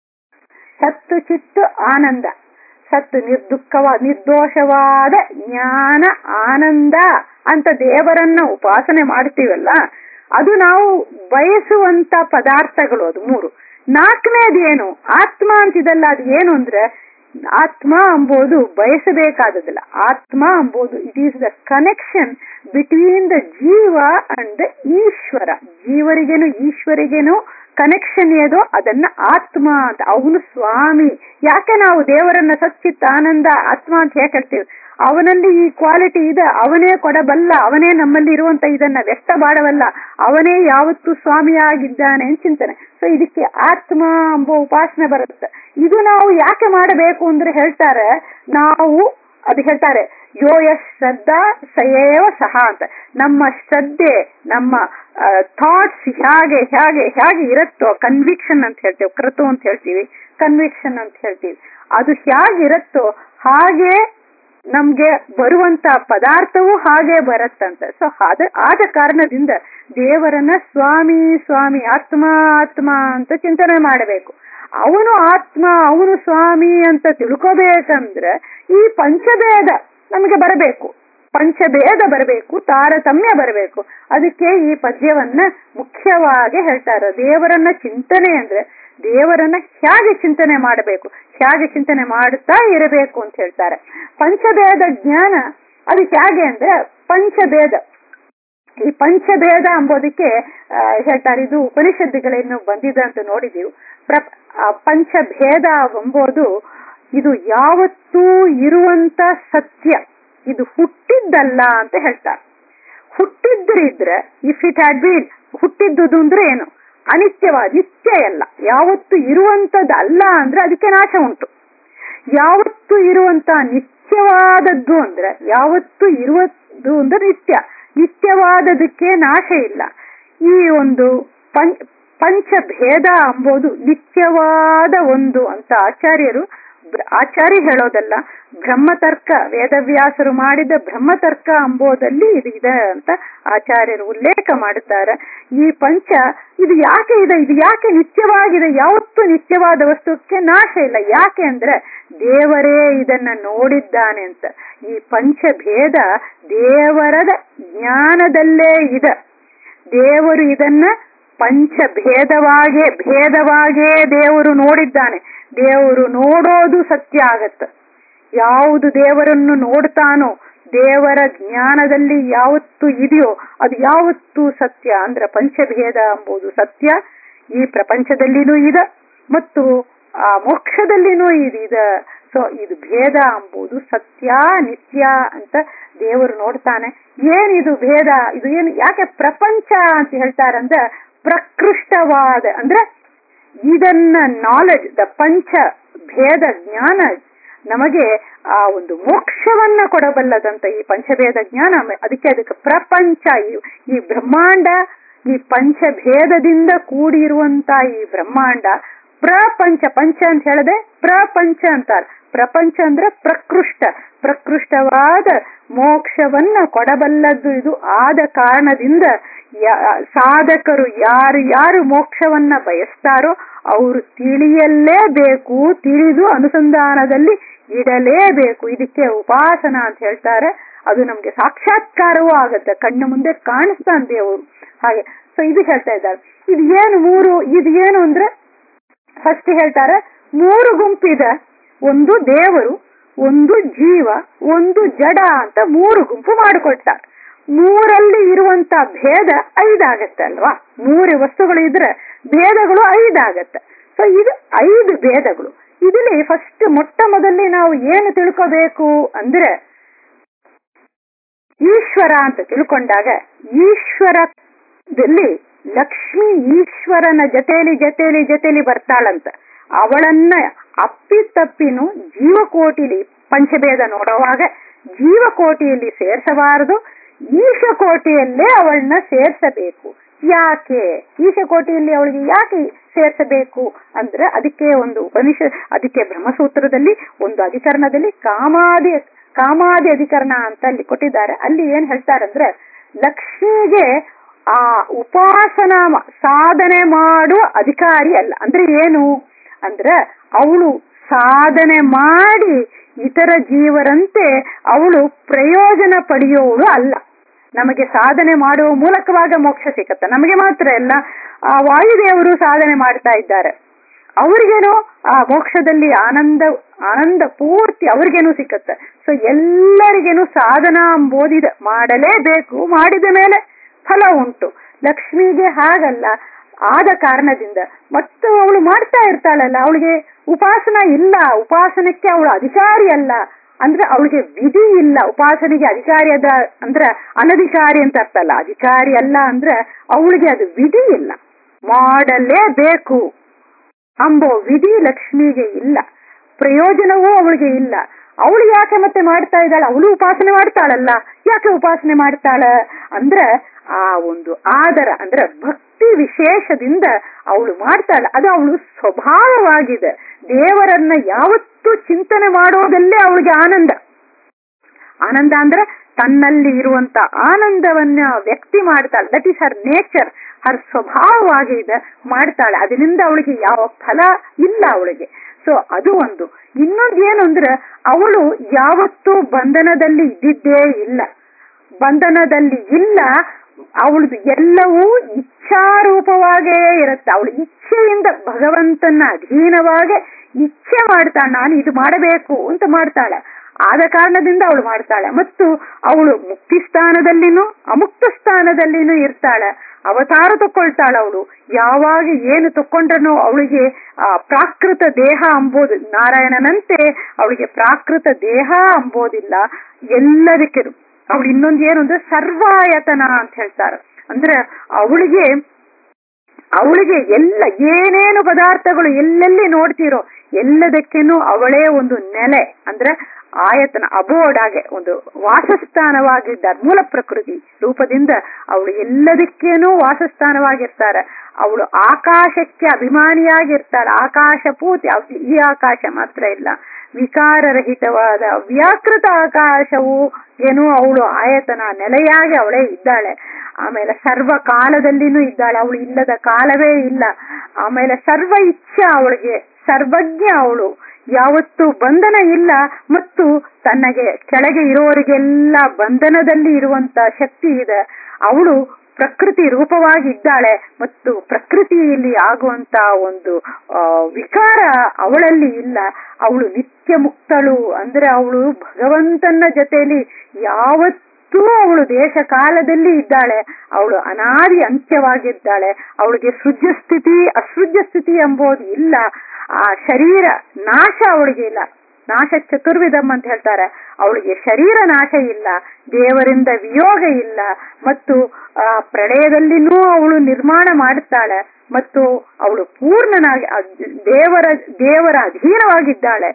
ಸತ್ತು ಚಿತ್ತು ಆನಂದ ಸತ್ತು ನಿರ್ದುಃಖವ ನಿರ್ದೋಷವಾದ ಜ್ಞಾನ ಆನಂದ ಅಂತ ದೇವರನ್ನ ಉಪಾಸನೆ ಮಾಡ್ತೀವಲ್ಲ ಅದು ನಾವು ಬಯಸುವಂತ ಪದಾರ್ಥಗಳು ಅದು ಮೂರು ನಾಲ್ಕನೇದು ಏನು ಆತ್ಮ ಅಂತಿದಲ್ಲ ಅದು ಏನು ಅಂದ್ರೆ ಆತ್ಮ ಎಂಬುದು ಬಯಸಬೇಕಾದದಿಲ್ಲ ಆತ್ಮ ಎಂಬುದು it is the connection between the ಜೀವ ಅಂಡ್ ದ ಈಶ್ವರ ಜೀವರಿಗೇನು ಈಶ್ವರಿಗೇನು ಕನೆಕ್ಷನ್ ಏದೋ ಅದನ್ನ ಆತ್ಮ ಅಂತ ಅವನು ಸ್ವಾಮಿ ಯಾಕೆ ನಾವು ದೇವರನ್ನ ಸಚ್ಚಿತ್ ಆನಂದ ಆತ್ಮ ಅಂತ ಹೇಗೆ ಹೇಳ್ತೀವಿ ಅವನಲ್ಲಿ ಈ ಕ್ವಾಲಿಟಿ ಇದೆ ಅವನೇ ಕೊಡಬಲ್ಲ ಅವನೇ ನಮ್ಮಲ್ಲಿ ಇರುವಂತ ಇದನ್ನ ವ್ಯಕ್ತ ಮಾಡಬಲ್ಲ ಅವನೇ ಯಾವತ್ತು ಸ್ವಾಮಿಯಾಗಿದ್ದಾನೆ ಅಂತ ಚಿಂತನೆ ಸೊ ಇದಕ್ಕೆ ಆತ್ಮ ಎಂಬ ಉಪಾಸನೆ ಬರುತ್ತೆ ಇದು ನಾವು ಯಾಕೆ ಮಾಡಬೇಕು ಅಂದ್ರೆ ಹೇಳ್ತಾರೆ ನಾವು ಅದು ಹೇಳ್ತಾರೆ ಯೋ ಯಶ್ ಶ್ರದ್ಧಾ ಸಯೇವ ಸಹ ಅಂತ ನಮ್ಮ ಶ್ರದ್ಧೆ ನಮ್ಮ ಥಾಟ್ಸ್ ಹೇಗೆ ಹೇಗೆ ಹೇಗೆ ಇರುತ್ತೋ ಕನ್ವಿಕ್ಷನ್ ಅಂತ ಹೇಳ್ತೇವೆ ಕ್ರತು ಅಂತ ಹೇಳ್ತೀವಿ ಕನ್ವಿಕ್ಷನ್ ಅಂತ ಹೇಳ್ತೀವಿ ಅದು ಹೇಗಿರುತ್ತೋ ಹಾಗೆ ನಮ್ಗೆ ಬರುವಂತ ಪದಾರ್ಥವೂ ಹಾಗೆ ಬರುತ್ತಂತೆ ಸೊ ಅದ ಆದ ಕಾರಣದಿಂದ ದೇವರನ್ನ ಸ್ವಾಮಿ ಸ್ವಾಮಿ ಆತ್ಮ ಆತ್ಮ ಅಂತ ಚಿಂತನೆ ಮಾಡಬೇಕು ಅವನು ಆತ್ಮ ಅವನು ಸ್ವಾಮಿ ಅಂತ ತಿಳ್ಕೋಬೇಕಂದ್ರೆ ಈ ಪಂಚಭೇದ ನಮಗೆ ಬರಬೇಕು ಪಂಚಭೇದ ಬರಬೇಕು ತಾರತಮ್ಯ ಬರಬೇಕು ಅದಕ್ಕೆ ಈ ಪದ್ಯವನ್ನ ಮುಖ್ಯವಾಗಿ ಹೇಳ್ತಾರೆ ದೇವರನ್ನ ಚಿಂತನೆ ಅಂದ್ರೆ ದೇವರನ್ನ ಹೇಗೆ ಚಿಂತನೆ ಮಾಡಬೇಕು ಹೇಗೆ ಚಿಂತನೆ ಮಾಡುತ್ತಾ ಇರಬೇಕು ಅಂತ ಹೇಳ್ತಾರೆ ಪಂಚಭೇದ ಜ್ಞಾನ ಅದು ಹೇಗೆ ಅಂದ್ರೆ ಪಂಚಭೇದ ಈ ಪಂಚಭೇದ ಎಂಬುದಕ್ಕೆ ಹೇಳ್ತಾರೆ ಇದು ಉಪನಿಷತ್ತುಗಳೇನು ಬಂದಿದೆ ಅಂತ ನೋಡಿದೀವಿ ಪ್ರ ಪಂಚಭೇದ ಎಂಬುದು ಇದು ಯಾವತ್ತೂ ಇರುವಂತ ಸತ್ಯ ಇದು ಹುಟ್ಟಿದ್ದಲ್ಲ ಅಂತ ಹೇಳ್ತಾರೆ ಹುಟ್ಟಿದ್ರಿದ್ರೆ ಇಫ್ ಇಟ್ ಹ್ಯಾಡ್ ಬೀನ್ ಹುಟ್ಟಿದ್ದುದು ಅಂದ್ರೆ ಏನು ಅನಿತ್ಯವಾದ ನಿತ್ಯ ಅಲ್ಲ ಯಾವತ್ತು ಇರುವಂತದ್ದು ಅಲ್ಲ ಅಂದ್ರೆ ಅದಕ್ಕೆ ನಾಶ ಉಂಟು ಯಾವತ್ತು ಇರುವಂತ ನಿತ್ಯವಾದದ್ದು ಅಂದ್ರೆ ಯಾವತ್ತು ಇರುವುದು ಅಂದ್ರೆ ನಿತ್ಯ ನಿತ್ಯವಾದದಕ್ಕೆ ನಾಶ ಇಲ್ಲ ಈ ಒಂದು ಪಂಚ ಪಂಚಭೇದ ಎಂಬುದು ನಿತ್ಯವಾದ ಒಂದು ಅಂತ ಆಚಾರ್ಯರು ಆಚಾರ್ಯ ಹೇಳೋದಲ್ಲ ಬ್ರಹ್ಮತರ್ಕ ವೇದವ್ಯಾಸರು ಮಾಡಿದ ಬ್ರಹ್ಮತರ್ಕ ಎಂಬುದಲ್ಲಿ ಇದು ಇದೆ ಅಂತ ಆಚಾರ್ಯರು ಉಲ್ಲೇಖ ಮಾಡುತ್ತಾರೆ ಈ ಪಂಚ ಇದು ಯಾಕೆ ಇದೆ ಇದು ಯಾಕೆ ನಿತ್ಯವಾಗಿದೆ ಯಾವತ್ತೂ ನಿತ್ಯವಾದ ವಸ್ತುಕ್ಕೆ ನಾಶ ಇಲ್ಲ ಯಾಕೆ ಅಂದ್ರೆ ದೇವರೇ ಇದನ್ನ ನೋಡಿದ್ದಾನೆ ಅಂತ ಈ ಪಂಚಭೇದ ದೇವರದ ಜ್ಞಾನದಲ್ಲೇ ಇದೆ ದೇವರು ಇದನ್ನ ಪಂಚಭೇದವಾಗೇ ಭೇದವಾಗೇ ದೇವರು ನೋಡಿದ್ದಾನೆ ದೇವರು ನೋಡೋದು ಸತ್ಯ ಆಗತ್ತ ಯಾವುದು ದೇವರನ್ನು ನೋಡ್ತಾನೋ ದೇವರ ಜ್ಞಾನದಲ್ಲಿ ಯಾವತ್ತು ಇದೆಯೋ ಅದು ಯಾವತ್ತೂ ಸತ್ಯ ಅಂದ್ರೆ ಪಂಚಭೇದ ಎಂಬುದು ಸತ್ಯ ಈ ಪ್ರಪಂಚದಲ್ಲಿನೂ ಇದೆ ಮತ್ತು ಆ ಮೋಕ್ಷದಲ್ಲಿನೂ ಇದೆ ಸೊ ಇದು ಭೇದ ಎಂಬುದು ಸತ್ಯ ನಿತ್ಯ ಅಂತ ದೇವರು ನೋಡ್ತಾನೆ ಏನಿದು ಭೇದ ಇದು ಏನು ಯಾಕೆ ಪ್ರಪಂಚ ಅಂತ ಹೇಳ್ತಾರಂದ್ರೆ ಪ್ರಕೃಷ್ಟವಾದ ಅಂದ್ರೆ ಇದನ್ನ ನಾಲೆಜ್ ದ ಪಂಚ ಭೇದ ಜ್ಞಾನ ನಮಗೆ ಆ ಒಂದು ಮೋಕ್ಷವನ್ನ ಕೊಡಬಲ್ಲದಂತ ಈ ಪಂಚಭೇದ ಜ್ಞಾನ ಅದಕ್ಕೆ ಅದಕ್ಕೆ ಪ್ರಪಂಚ ಈ ಬ್ರಹ್ಮಾಂಡ ಈ ಪಂಚಭೇದದಿಂದ ಕೂಡಿರುವಂತ ಈ ಬ್ರಹ್ಮಾಂಡ ಪ್ರಪಂಚ ಪಂಚ ಅಂತ ಹೇಳದೆ ಪ್ರಪಂಚ ಅಂತಾರೆ ಪ್ರಪಂಚ ಅಂದ್ರೆ ಪ್ರಕೃಷ್ಟ ಪ್ರಕೃಷ್ಟವಾದ ಮೋಕ್ಷವನ್ನ ಕೊಡಬಲ್ಲದ್ದು ಇದು ಆದ ಕಾರಣದಿಂದ ಸಾಧಕರು ಯಾರು ಯಾರು ಮೋಕ್ಷವನ್ನ ಬಯಸ್ತಾರೋ ಅವರು ತಿಳಿಯಲೇಬೇಕು ತಿಳಿದು ಅನುಸಂಧಾನದಲ್ಲಿ ಇಡಲೇಬೇಕು ಇದಕ್ಕೆ ಉಪಾಸನ ಅಂತ ಹೇಳ್ತಾರೆ ಅದು ನಮ್ಗೆ ಸಾಕ್ಷಾತ್ಕಾರವೂ ಆಗತ್ತೆ ಕಣ್ಣು ಮುಂದೆ ಕಾಣಿಸ್ತಾನೆ ದೇವರು ಹಾಗೆ ಸೊ ಇದು ಹೇಳ್ತಾ ಇದ್ದಾರೆ ಇದು ಏನು ಮೂರು ಇದು ಏನು ಅಂದ್ರೆ ಫಸ್ಟ್ ಹೇಳ್ತಾರೆ ಮೂರು ಗುಂಪಿದೆ ಒಂದು ದೇವರು ಒಂದು ಜೀವ ಒಂದು ಜಡ ಅಂತ ಮೂರು ಗುಂಪು ಮಾಡಿಕೊಳ್ತಾರೆ ಮೂರಲ್ಲಿ ಇರುವಂತ ಭೇದ ಐದಾಗತ್ತೆ ಅಲ್ವಾ ಮೂರು ವಸ್ತುಗಳು ಇದ್ರೆ ಭೇದಗಳು ಐದಾಗತ್ತೆ ಸೊ ಇದು ಐದು ಭೇದಗಳು ಇದರಲ್ಲಿ ಫಸ್ಟ್ ಮೊಟ್ಟ ಮೊದಲೇ ನಾವು ಏನು ತಿಳ್ಕೋಬೇಕು ಅಂದ್ರೆ ಈಶ್ವರ ಅಂತ ತಿಳ್ಕೊಂಡಾಗ ಈಶ್ವರದಲ್ಲಿ ಲಕ್ಷ್ಮಿ ಈಶ್ವರನ ಜೊತೆಲಿ ಜೊತೆಲಿ ಜೊತೆಲಿ ಬರ್ತಾಳಂತ ಅವಳನ್ನ ಅಪ್ಪಿತಪ್ಪಿನು ಜೀವಕೋಟಿಲಿ ಪಂಚಭೇದ ನೋಡುವಾಗ ಜೀವಕೋಟಿಯಲ್ಲಿ ಸೇರ್ಸಬಾರದು ಈಶಕೋಟಿಯಲ್ಲೇ ಅವಳನ್ನ ಸೇರ್ಸಬೇಕು ಯಾಕೆ ಈಶಕೋಟಿಯಲ್ಲಿ ಅವಳಿಗೆ ಯಾಕೆ ಸೇರ್ಸಬೇಕು ಅಂದ್ರೆ ಅದಕ್ಕೆ ಒಂದು ಉಪನಿಷ ಅದಕ್ಕೆ ಬ್ರಹ್ಮಸೂತ್ರದಲ್ಲಿ ಒಂದು ಅಧಿಕರಣದಲ್ಲಿ ಕಾಮಾದಿ ಕಾಮಾದಿ ಅಧಿಕರಣ ಅಂತ ಅಲ್ಲಿ ಕೊಟ್ಟಿದ್ದಾರೆ ಅಲ್ಲಿ ಏನ್ ಹೇಳ್ತಾರಂದ್ರೆ ಲಕ್ಷ್ಮಿಗೆ ಆ ಉಪಾಸನಾ ಸಾಧನೆ ಮಾಡುವ ಅಧಿಕಾರಿ ಅಲ್ಲ ಅಂದ್ರೆ ಏನು ಅಂದ್ರೆ ಅವಳು ಸಾಧನೆ ಮಾಡಿ ಇತರ ಜೀವರಂತೆ ಅವಳು ಪ್ರಯೋಜನ ಪಡೆಯೋಳು ಅಲ್ಲ ನಮಗೆ ಸಾಧನೆ ಮಾಡುವ ಮೂಲಕವಾಗ ಮೋಕ್ಷ ಸಿಕ್ಕತ್ತೆ ನಮಗೆ ಮಾತ್ರ ಅಲ್ಲ ಆ ವಾಯುದೇವರು ಸಾಧನೆ ಮಾಡ್ತಾ ಇದ್ದಾರೆ ಅವ್ರಿಗೇನು ಆ ಮೋಕ್ಷದಲ್ಲಿ ಆನಂದ ಆನಂದ ಪೂರ್ತಿ ಅವ್ರಿಗೇನು ಸಿಕ್ಕತ್ತೆ ಸೊ ಎಲ್ಲರಿಗೇನು ಸಾಧನ ಅಂಬೋದಿದೆ ಮಾಡಲೇಬೇಕು ಮಾಡಿದ ಮೇಲೆ ಫಲ ಉಂಟು ಲಕ್ಷ್ಮಿಗೆ ಹಾಗಲ್ಲ ಆದ ಕಾರಣದಿಂದ ಮತ್ತು ಅವಳು ಮಾಡ್ತಾ ಇರ್ತಾಳಲ್ಲ ಅವಳಿಗೆ ಉಪಾಸನ ಇಲ್ಲ ಉಪಾಸನಕ್ಕೆ ಅವಳು ಅಧಿಕಾರಿ ಅಲ್ಲ ಅಂದ್ರೆ ಅವಳಿಗೆ ವಿಧಿ ಇಲ್ಲ ಉಪಾಸನೆಗೆ ಅಧಿಕಾರಿ ಅದ ಅಂದ್ರೆ ಅನಧಿಕಾರಿ ಅಂತ ಅರ್ಥ ಅಲ್ಲ ಅಧಿಕಾರಿ ಅಲ್ಲ ಅಂದ್ರೆ ಅವಳಿಗೆ ಅದು ವಿಧಿ ಇಲ್ಲ ಮಾಡಲೇಬೇಕು ಅಂಬೋ ವಿಧಿ ಲಕ್ಷ್ಮಿಗೆ ಇಲ್ಲ ಪ್ರಯೋಜನವೂ ಅವಳಿಗೆ ಇಲ್ಲ ಅವಳು ಯಾಕೆ ಮತ್ತೆ ಮಾಡ್ತಾ ಇದ್ದಾಳೆ ಅವಳು ಉಪಾಸನೆ ಮಾಡ್ತಾಳಲ್ಲ ಯಾಕೆ ಉಪಾಸನೆ ಮಾಡ್ತಾಳ ಅಂದ್ರೆ ಆ ಒಂದು ಆದರ ಅಂದ್ರೆ ಭಕ್ತಿ ವಿಶೇಷದಿಂದ ಅವಳು ಮಾಡ್ತಾಳ ಅದು ಅವಳು ಸ್ವಭಾವವಾಗಿದೆ ದೇವರನ್ನ ಯಾವತ್ತೂ ಚಿಂತನೆ ಮಾಡೋದಲ್ಲೇ ಅವಳಿಗೆ ಆನಂದ ಆನಂದ ಅಂದ್ರೆ ತನ್ನಲ್ಲಿ ಇರುವಂತ ಆನಂದವನ್ನ ವ್ಯಕ್ತಿ ಮಾಡ್ತಾಳೆ that is her nature her ಸ್ವಭಾವವಾಗಿ ಇದೆ ಮಾಡ್ತಾಳೆ ಅದರಿಂದ ಅವಳಿಗೆ ಯಾವ ಫಲ ಇಲ್ಲ ಅವಳಿಗೆ ಸೊ ಅದು ಒಂದು ಇನ್ನೊಂದು ಏನು ಅಂದ್ರೆ ಅವಳು ಯಾವತ್ತೂ ಬಂಧನದಲ್ಲಿ ಇದ್ದಿದ್ದೇ ಇಲ್ಲ ಬಂಧನದಲ್ಲಿ ಇಲ್ಲ ಅವಳದು ಎಲ್ಲವೂ ಇಚ್ಛಾರೂಪವಾಗೇ ಇರುತ್ತೆ ಅವಳು ಇಚ್ಛೆಯಿಂದ ಭಗವಂತನ ಅಧೀನವಾಗಿ ಇಚ್ಛೆ ಮಾಡ್ತಾಳೆ ನಾನು ಇದು ಮಾಡಬೇಕು ಅಂತ ಮಾಡ್ತಾಳೆ ಆದ ಕಾರಣದಿಂದ ಅವಳು ಮಾಡ್ತಾಳೆ ಮತ್ತು ಅವಳು ಮುಕ್ತಿ ಸ್ಥಾನದಲ್ಲಿನೂ ಅಮುಕ್ತ ಸ್ಥಾನದಲ್ಲಿನೂ ಇರ್ತಾಳೆ ಅವತಾರ ತಕೊಳ್ತಾಳ ಅವಳು ಯಾವಾಗ ಏನು ತಕೊಂಡ್ರನೋ ಅವಳಿಗೆ ಆ ಪ್ರಾಕೃತ ದೇಹ ಅಂಬೋದು ನಾರಾಯಣನಂತೆ ಅವಳಿಗೆ ಪ್ರಾಕೃತ ದೇಹ ಅಂಬೋದಿಲ್ಲ ಎಲ್ಲದಕ್ಕೆ ಅವಳು ಇನ್ನೊಂದು ಏನು ಅಂದ್ರೆ ಸರ್ವಾಯತನ ಅಂತ ಹೇಳ್ತಾರೆ ಅಂದ್ರೆ ಅವಳಿಗೆ ಅವಳಿಗೆ ಎಲ್ಲ ಏನೇನು ಪದಾರ್ಥಗಳು ಎಲ್ಲೆಲ್ಲಿ ನೋಡ್ತಿರೋ ಎಲ್ಲದಕ್ಕೇನು ಅವಳೇ ಒಂದು ನೆಲೆ ಅಂದ್ರೆ ಆಯತನ ಅಬೋಡಾಗೆ ಒಂದು ವಾಸಸ್ಥಾನವಾಗಿದ್ದಾರೆ ಮೂಲ ಪ್ರಕೃತಿ ರೂಪದಿಂದ ಅವಳು ಎಲ್ಲದಕ್ಕೇನೂ ವಾಸಸ್ಥಾನವಾಗಿರ್ತಾರೆ ಅವಳು ಆಕಾಶಕ್ಕೆ ಅಭಿಮಾನಿಯಾಗಿರ್ತಾಳೆ ಆಕಾಶ ಪೂರ್ತಿ ಈ ಆಕಾಶ ಮಾತ್ರ ಇಲ್ಲ ವಿಕಾರರಹಿತವಾದ ವ್ಯಾಕೃತ ಆಕಾಶವು ಏನು ಅವಳು ಆಯತನ ನೆಲೆಯಾಗಿ ಅವಳೇ ಇದ್ದಾಳೆ ಆಮೇಲೆ ಸರ್ವ ಕಾಲದಲ್ಲಿನೂ ಇದ್ದಾಳೆ ಅವಳು ಇಲ್ಲದ ಕಾಲವೇ ಇಲ್ಲ ಆಮೇಲೆ ಸರ್ವ ಇಚ್ಛೆ ಅವಳಿಗೆ ಸರ್ವಜ್ಞ ಅವಳು ಯಾವತ್ತೂ ಬಂಧನ ಇಲ್ಲ ಮತ್ತು ತನ್ನಗೆ ಕೆಳಗೆ ಇರೋರಿಗೆಲ್ಲ ಬಂಧನದಲ್ಲಿ ಇರುವಂತ ಶಕ್ತಿ ಇದೆ ಅವಳು ಪ್ರಕೃತಿ ರೂಪವಾಗಿದ್ದಾಳೆ ಮತ್ತು ಪ್ರಕೃತಿಯಲ್ಲಿ ಆಗುವಂತ ಒಂದು ವಿಕಾರ ಅವಳಲ್ಲಿ ಇಲ್ಲ ಅವಳು ನಿತ್ಯ ಮುಕ್ತಳು ಅಂದ್ರೆ ಅವಳು ಭಗವಂತನ ಜೊತೆಯಲ್ಲಿ ಯಾವತ್ತೂ ಅವಳು ದೇಶ ಕಾಲದಲ್ಲಿ ಇದ್ದಾಳೆ ಅವಳು ಅನಾದಿ ಅಂತ್ಯವಾಗಿದ್ದಾಳೆ ಅವಳಿಗೆ ಸೃಜ್ಯ ಸ್ಥಿತಿ ಅಸೃಜ್ಯ ಸ್ಥಿತಿ ಎಂಬುದು ಇಲ್ಲ ಆ ಶರೀರ ನಾಶ ಅವಳಿಗೆ ಇಲ್ಲ ನಾಶ ಚತುರ್ವಿಧಂ ಅಂತ ಹೇಳ್ತಾರೆ ಅವಳಿಗೆ ಶರೀರ ನಾಶ ಇಲ್ಲ ದೇವರಿಂದ ವಿಯೋಗ ಇಲ್ಲ ಮತ್ತು ಆ ಪ್ರಳಯದಲ್ಲಿನೂ ಅವಳು ನಿರ್ಮಾಣ ಮಾಡುತ್ತಾಳೆ ಮತ್ತು ಅವಳು ಪೂರ್ಣನಾಗಿ ದೇವರ ದೇವರ ಅಧೀನವಾಗಿದ್ದಾಳೆ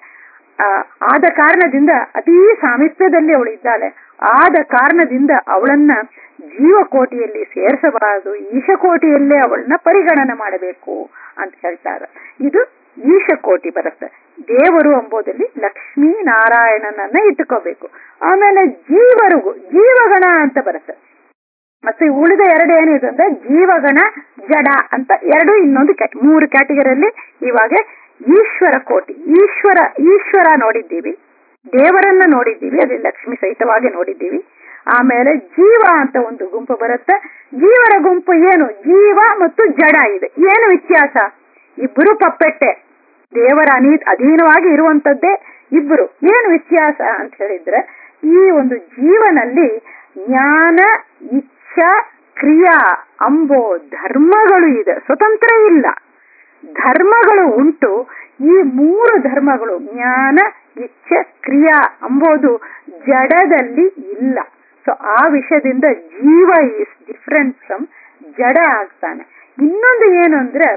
ಆದ ಕಾರಣದಿಂದ ಅತೀ ಸಾಮೀಪ್ಯದಲ್ಲಿ ಅವಳು ಇದ್ದಾಳೆ ಆದ ಕಾರಣದಿಂದ ಅವಳನ್ನ ಜೀವಕೋಟಿಯಲ್ಲಿ ಸೇರಿಸಬಾರದು ಈಶಕೋಟಿಯಲ್ಲೇ ಅವಳನ್ನ ಪರಿಗಣನೆ ಮಾಡಬೇಕು ಅಂತ ಹೇಳ್ತಾರೆ ಇದು ಈಶಕೋಟಿ ಬರುತ್ತೆ ದೇವರು ಎಂಬುದಲ್ಲಿ ಲಕ್ಷ್ಮೀ ನಾರಾಯಣನನ್ನ ಇಟ್ಟುಕೋಬೇಕು ಆಮೇಲೆ ಜೀವರಿಗೂ ಜೀವಗಣ ಅಂತ ಬರುತ್ತೆ ಮತ್ತೆ ಉಳಿದ ಎರಡು ಏನಿದೆ ಅಂದ್ರೆ ಜೀವಗಣ ಜಡ ಅಂತ ಎರಡು ಇನ್ನೊಂದು ಮೂರು ಕ್ಯಾಟಗರಿಯಲ್ಲಿ ಇವಾಗ ಈಶ್ವರ ಕೋಟಿ ಈಶ್ವರ ಈಶ್ವರ ನೋಡಿದ್ದೀವಿ ದೇವರನ್ನ ನೋಡಿದ್ದೀವಿ ಅದೇ ಲಕ್ಷ್ಮಿ ಸಹಿತವಾಗಿ ನೋಡಿದ್ದೀವಿ ಆಮೇಲೆ ಜೀವ ಅಂತ ಒಂದು ಗುಂಪು ಬರುತ್ತೆ ಜೀವರ ಗುಂಪು ಏನು ಜೀವ ಮತ್ತು ಜಡ ಇದೆ ಏನು ವ್ಯತ್ಯಾಸ ಇಬ್ಬರು ಪಪ್ಪೆಟ್ಟೆ ದೇವರ ಅನಿ ಅಧೀನವಾಗಿ ಇರುವಂತದ್ದೇ ಇಬ್ಬರು ಏನು ವ್ಯತ್ಯಾಸ ಅಂತ ಹೇಳಿದ್ರೆ ಈ ಒಂದು ಜೀವನಲ್ಲಿ ಜ್ಞಾನ ಇಚ್ಛಾ ಕ್ರಿಯಾ ಅಂಬೋ ಧರ್ಮಗಳು ಇದೆ ಸ್ವತಂತ್ರ ಇಲ್ಲ ಧರ್ಮಗಳು ಉಂಟು ಈ ಮೂರು ಧರ್ಮಗಳು ಜ್ಞಾನ ಇಚ್ಛೆ ಕ್ರಿಯಾ ಅಂಬೋದು ಜಡದಲ್ಲಿ ಇಲ್ಲ ಸೊ ಆ ವಿಷಯದಿಂದ ಜೀವ ಈಸ್ ಡಿಫ್ರೆಂಟ್ ಫ್ರಮ್ ಜಡ ಆಗ್ತಾನೆ ಇನ್ನೊಂದು ಏನು ಅಂದ್ರೆ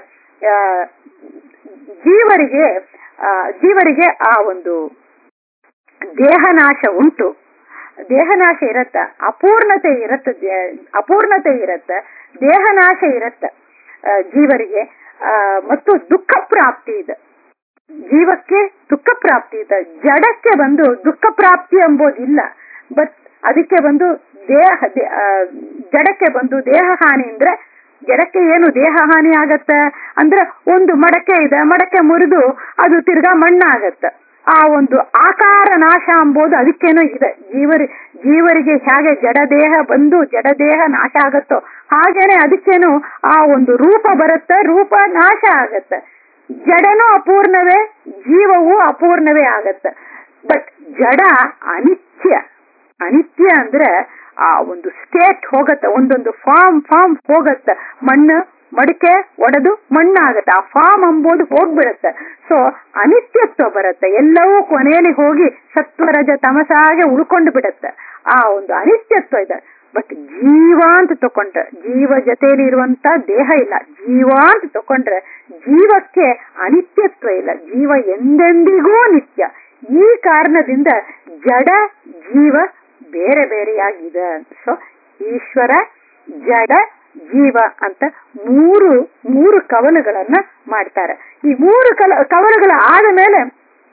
ಜೀವರಿಗೆ ಜೀವರಿಗೆ ಆ ಒಂದು ದೇಹನಾಶ ಉಂಟು ದೇಹನಾಶ ಇರತ್ತ ಅಪೂರ್ಣತೆ ಇರತ್ತ ಅಪೂರ್ಣತೆ ಇರತ್ತ ದೇಹನಾಶ ಇರತ್ತ ಜೀವರಿಗೆ ಮತ್ತು ದುಃಖ ಪ್ರಾಪ್ತಿ ಇದೆ ಜೀವಕ್ಕೆ ದುಃಖ ಪ್ರಾಪ್ತಿ ಇದೆ ಜಡಕ್ಕೆ ಬಂದು ದುಃಖ ಪ್ರಾಪ್ತಿ ಎಂಬುದಿಲ್ಲ ಬಟ್ ಅದಕ್ಕೆ ಬಂದು ದೇಹ ಜಡಕ್ಕೆ ಬಂದು ದೇಹ ಹಾನಿ ಅಂದ್ರೆ ಜಡಕ್ಕೆ ಏನು ದೇಹ ಹಾನಿ ಆಗತ್ತ ಅಂದ್ರೆ ಒಂದು ಮಡಕೆ ಇದೆ ಮಡಕೆ ಮುರಿದು ಅದು ತಿರ್ಗಾ ಮಣ್ಣಾಗತ್ತ ಆ ಒಂದು ಆಕಾರ ನಾಶ ಅಂಬೋದು ಅದಕ್ಕೇನೋ ಇದೆ ಜೀವರಿ ಜೀವರಿಗೆ ಹೇಗೆ ಜಡದೇಹ ಬಂದು ಜಡದೇಹ ನಾಶ ಆಗತ್ತೋ ಹಾಗೇನೆ ಅದಕ್ಕೇನು ಆ ಒಂದು ರೂಪ ಬರುತ್ತೆ ರೂಪ ನಾಶ ಆಗತ್ತೆ ಜಡನೂ ಅಪೂರ್ಣವೇ ಜೀವವು ಅಪೂರ್ಣವೇ ಆಗತ್ತೆ ಬಟ್ ಜಡ ಅನಿತ್ಯ ಅನಿತ್ಯ ಅಂದ್ರೆ ಆ ಒಂದು ಸ್ಟೇಟ್ ಹೋಗತ್ತೆ ಒಂದೊಂದು ಫಾರ್ಮ್ ಫಾರ್ಮ್ ಹೋಗತ್ತೆ ಮಣ್ಣು ಮಡಿಕೆ ಒಡೆದು ಮಣ್ಣಾಗತ್ತೆ ಆ ಫಾರ್ಮ್ ಎಂಬುದು ಹೋಗ್ಬಿಡತ್ತೆ ಸೊ ಅನಿತ್ಯತ್ವ ಬರುತ್ತೆ ಎಲ್ಲವೂ ಕೊನೆಯಲ್ಲಿ ಹೋಗಿ ಸತ್ವರಜ ತಮಸಾಗೆ ಉಳ್ಕೊಂಡು ಬಿಡತ್ತೆ ಆ ಒಂದು ಅನಿತ್ಯತ್ವ ಇದೆ ಬಟ್ ಜೀವ ಅಂತ ತಕೊಂಡ್ರೆ ಜೀವ ಜೊತೆಯಲ್ಲಿ ಇರುವಂತ ದೇಹ ಇಲ್ಲ ಜೀವ ಅಂತ ತಕೊಂಡ್ರೆ ಜೀವಕ್ಕೆ ಅನಿತ್ಯತ್ವ ಇಲ್ಲ ಜೀವ ಎಂದೆಂದಿಗೂ ನಿತ್ಯ ಈ ಕಾರಣದಿಂದ ಜಡ ಜೀವ ಬೇರೆ ಬೇರೆಯಾಗಿದೆ ಸೊ ಈಶ್ವರ ಜಡ ಜೀವ ಅಂತ ಮೂರು ಮೂರು ಕವಲುಗಳನ್ನ ಮಾಡ್ತಾರೆ ಈ ಮೂರು ಕಲ ಕವಲುಗಳ ಆದ ಮೇಲೆ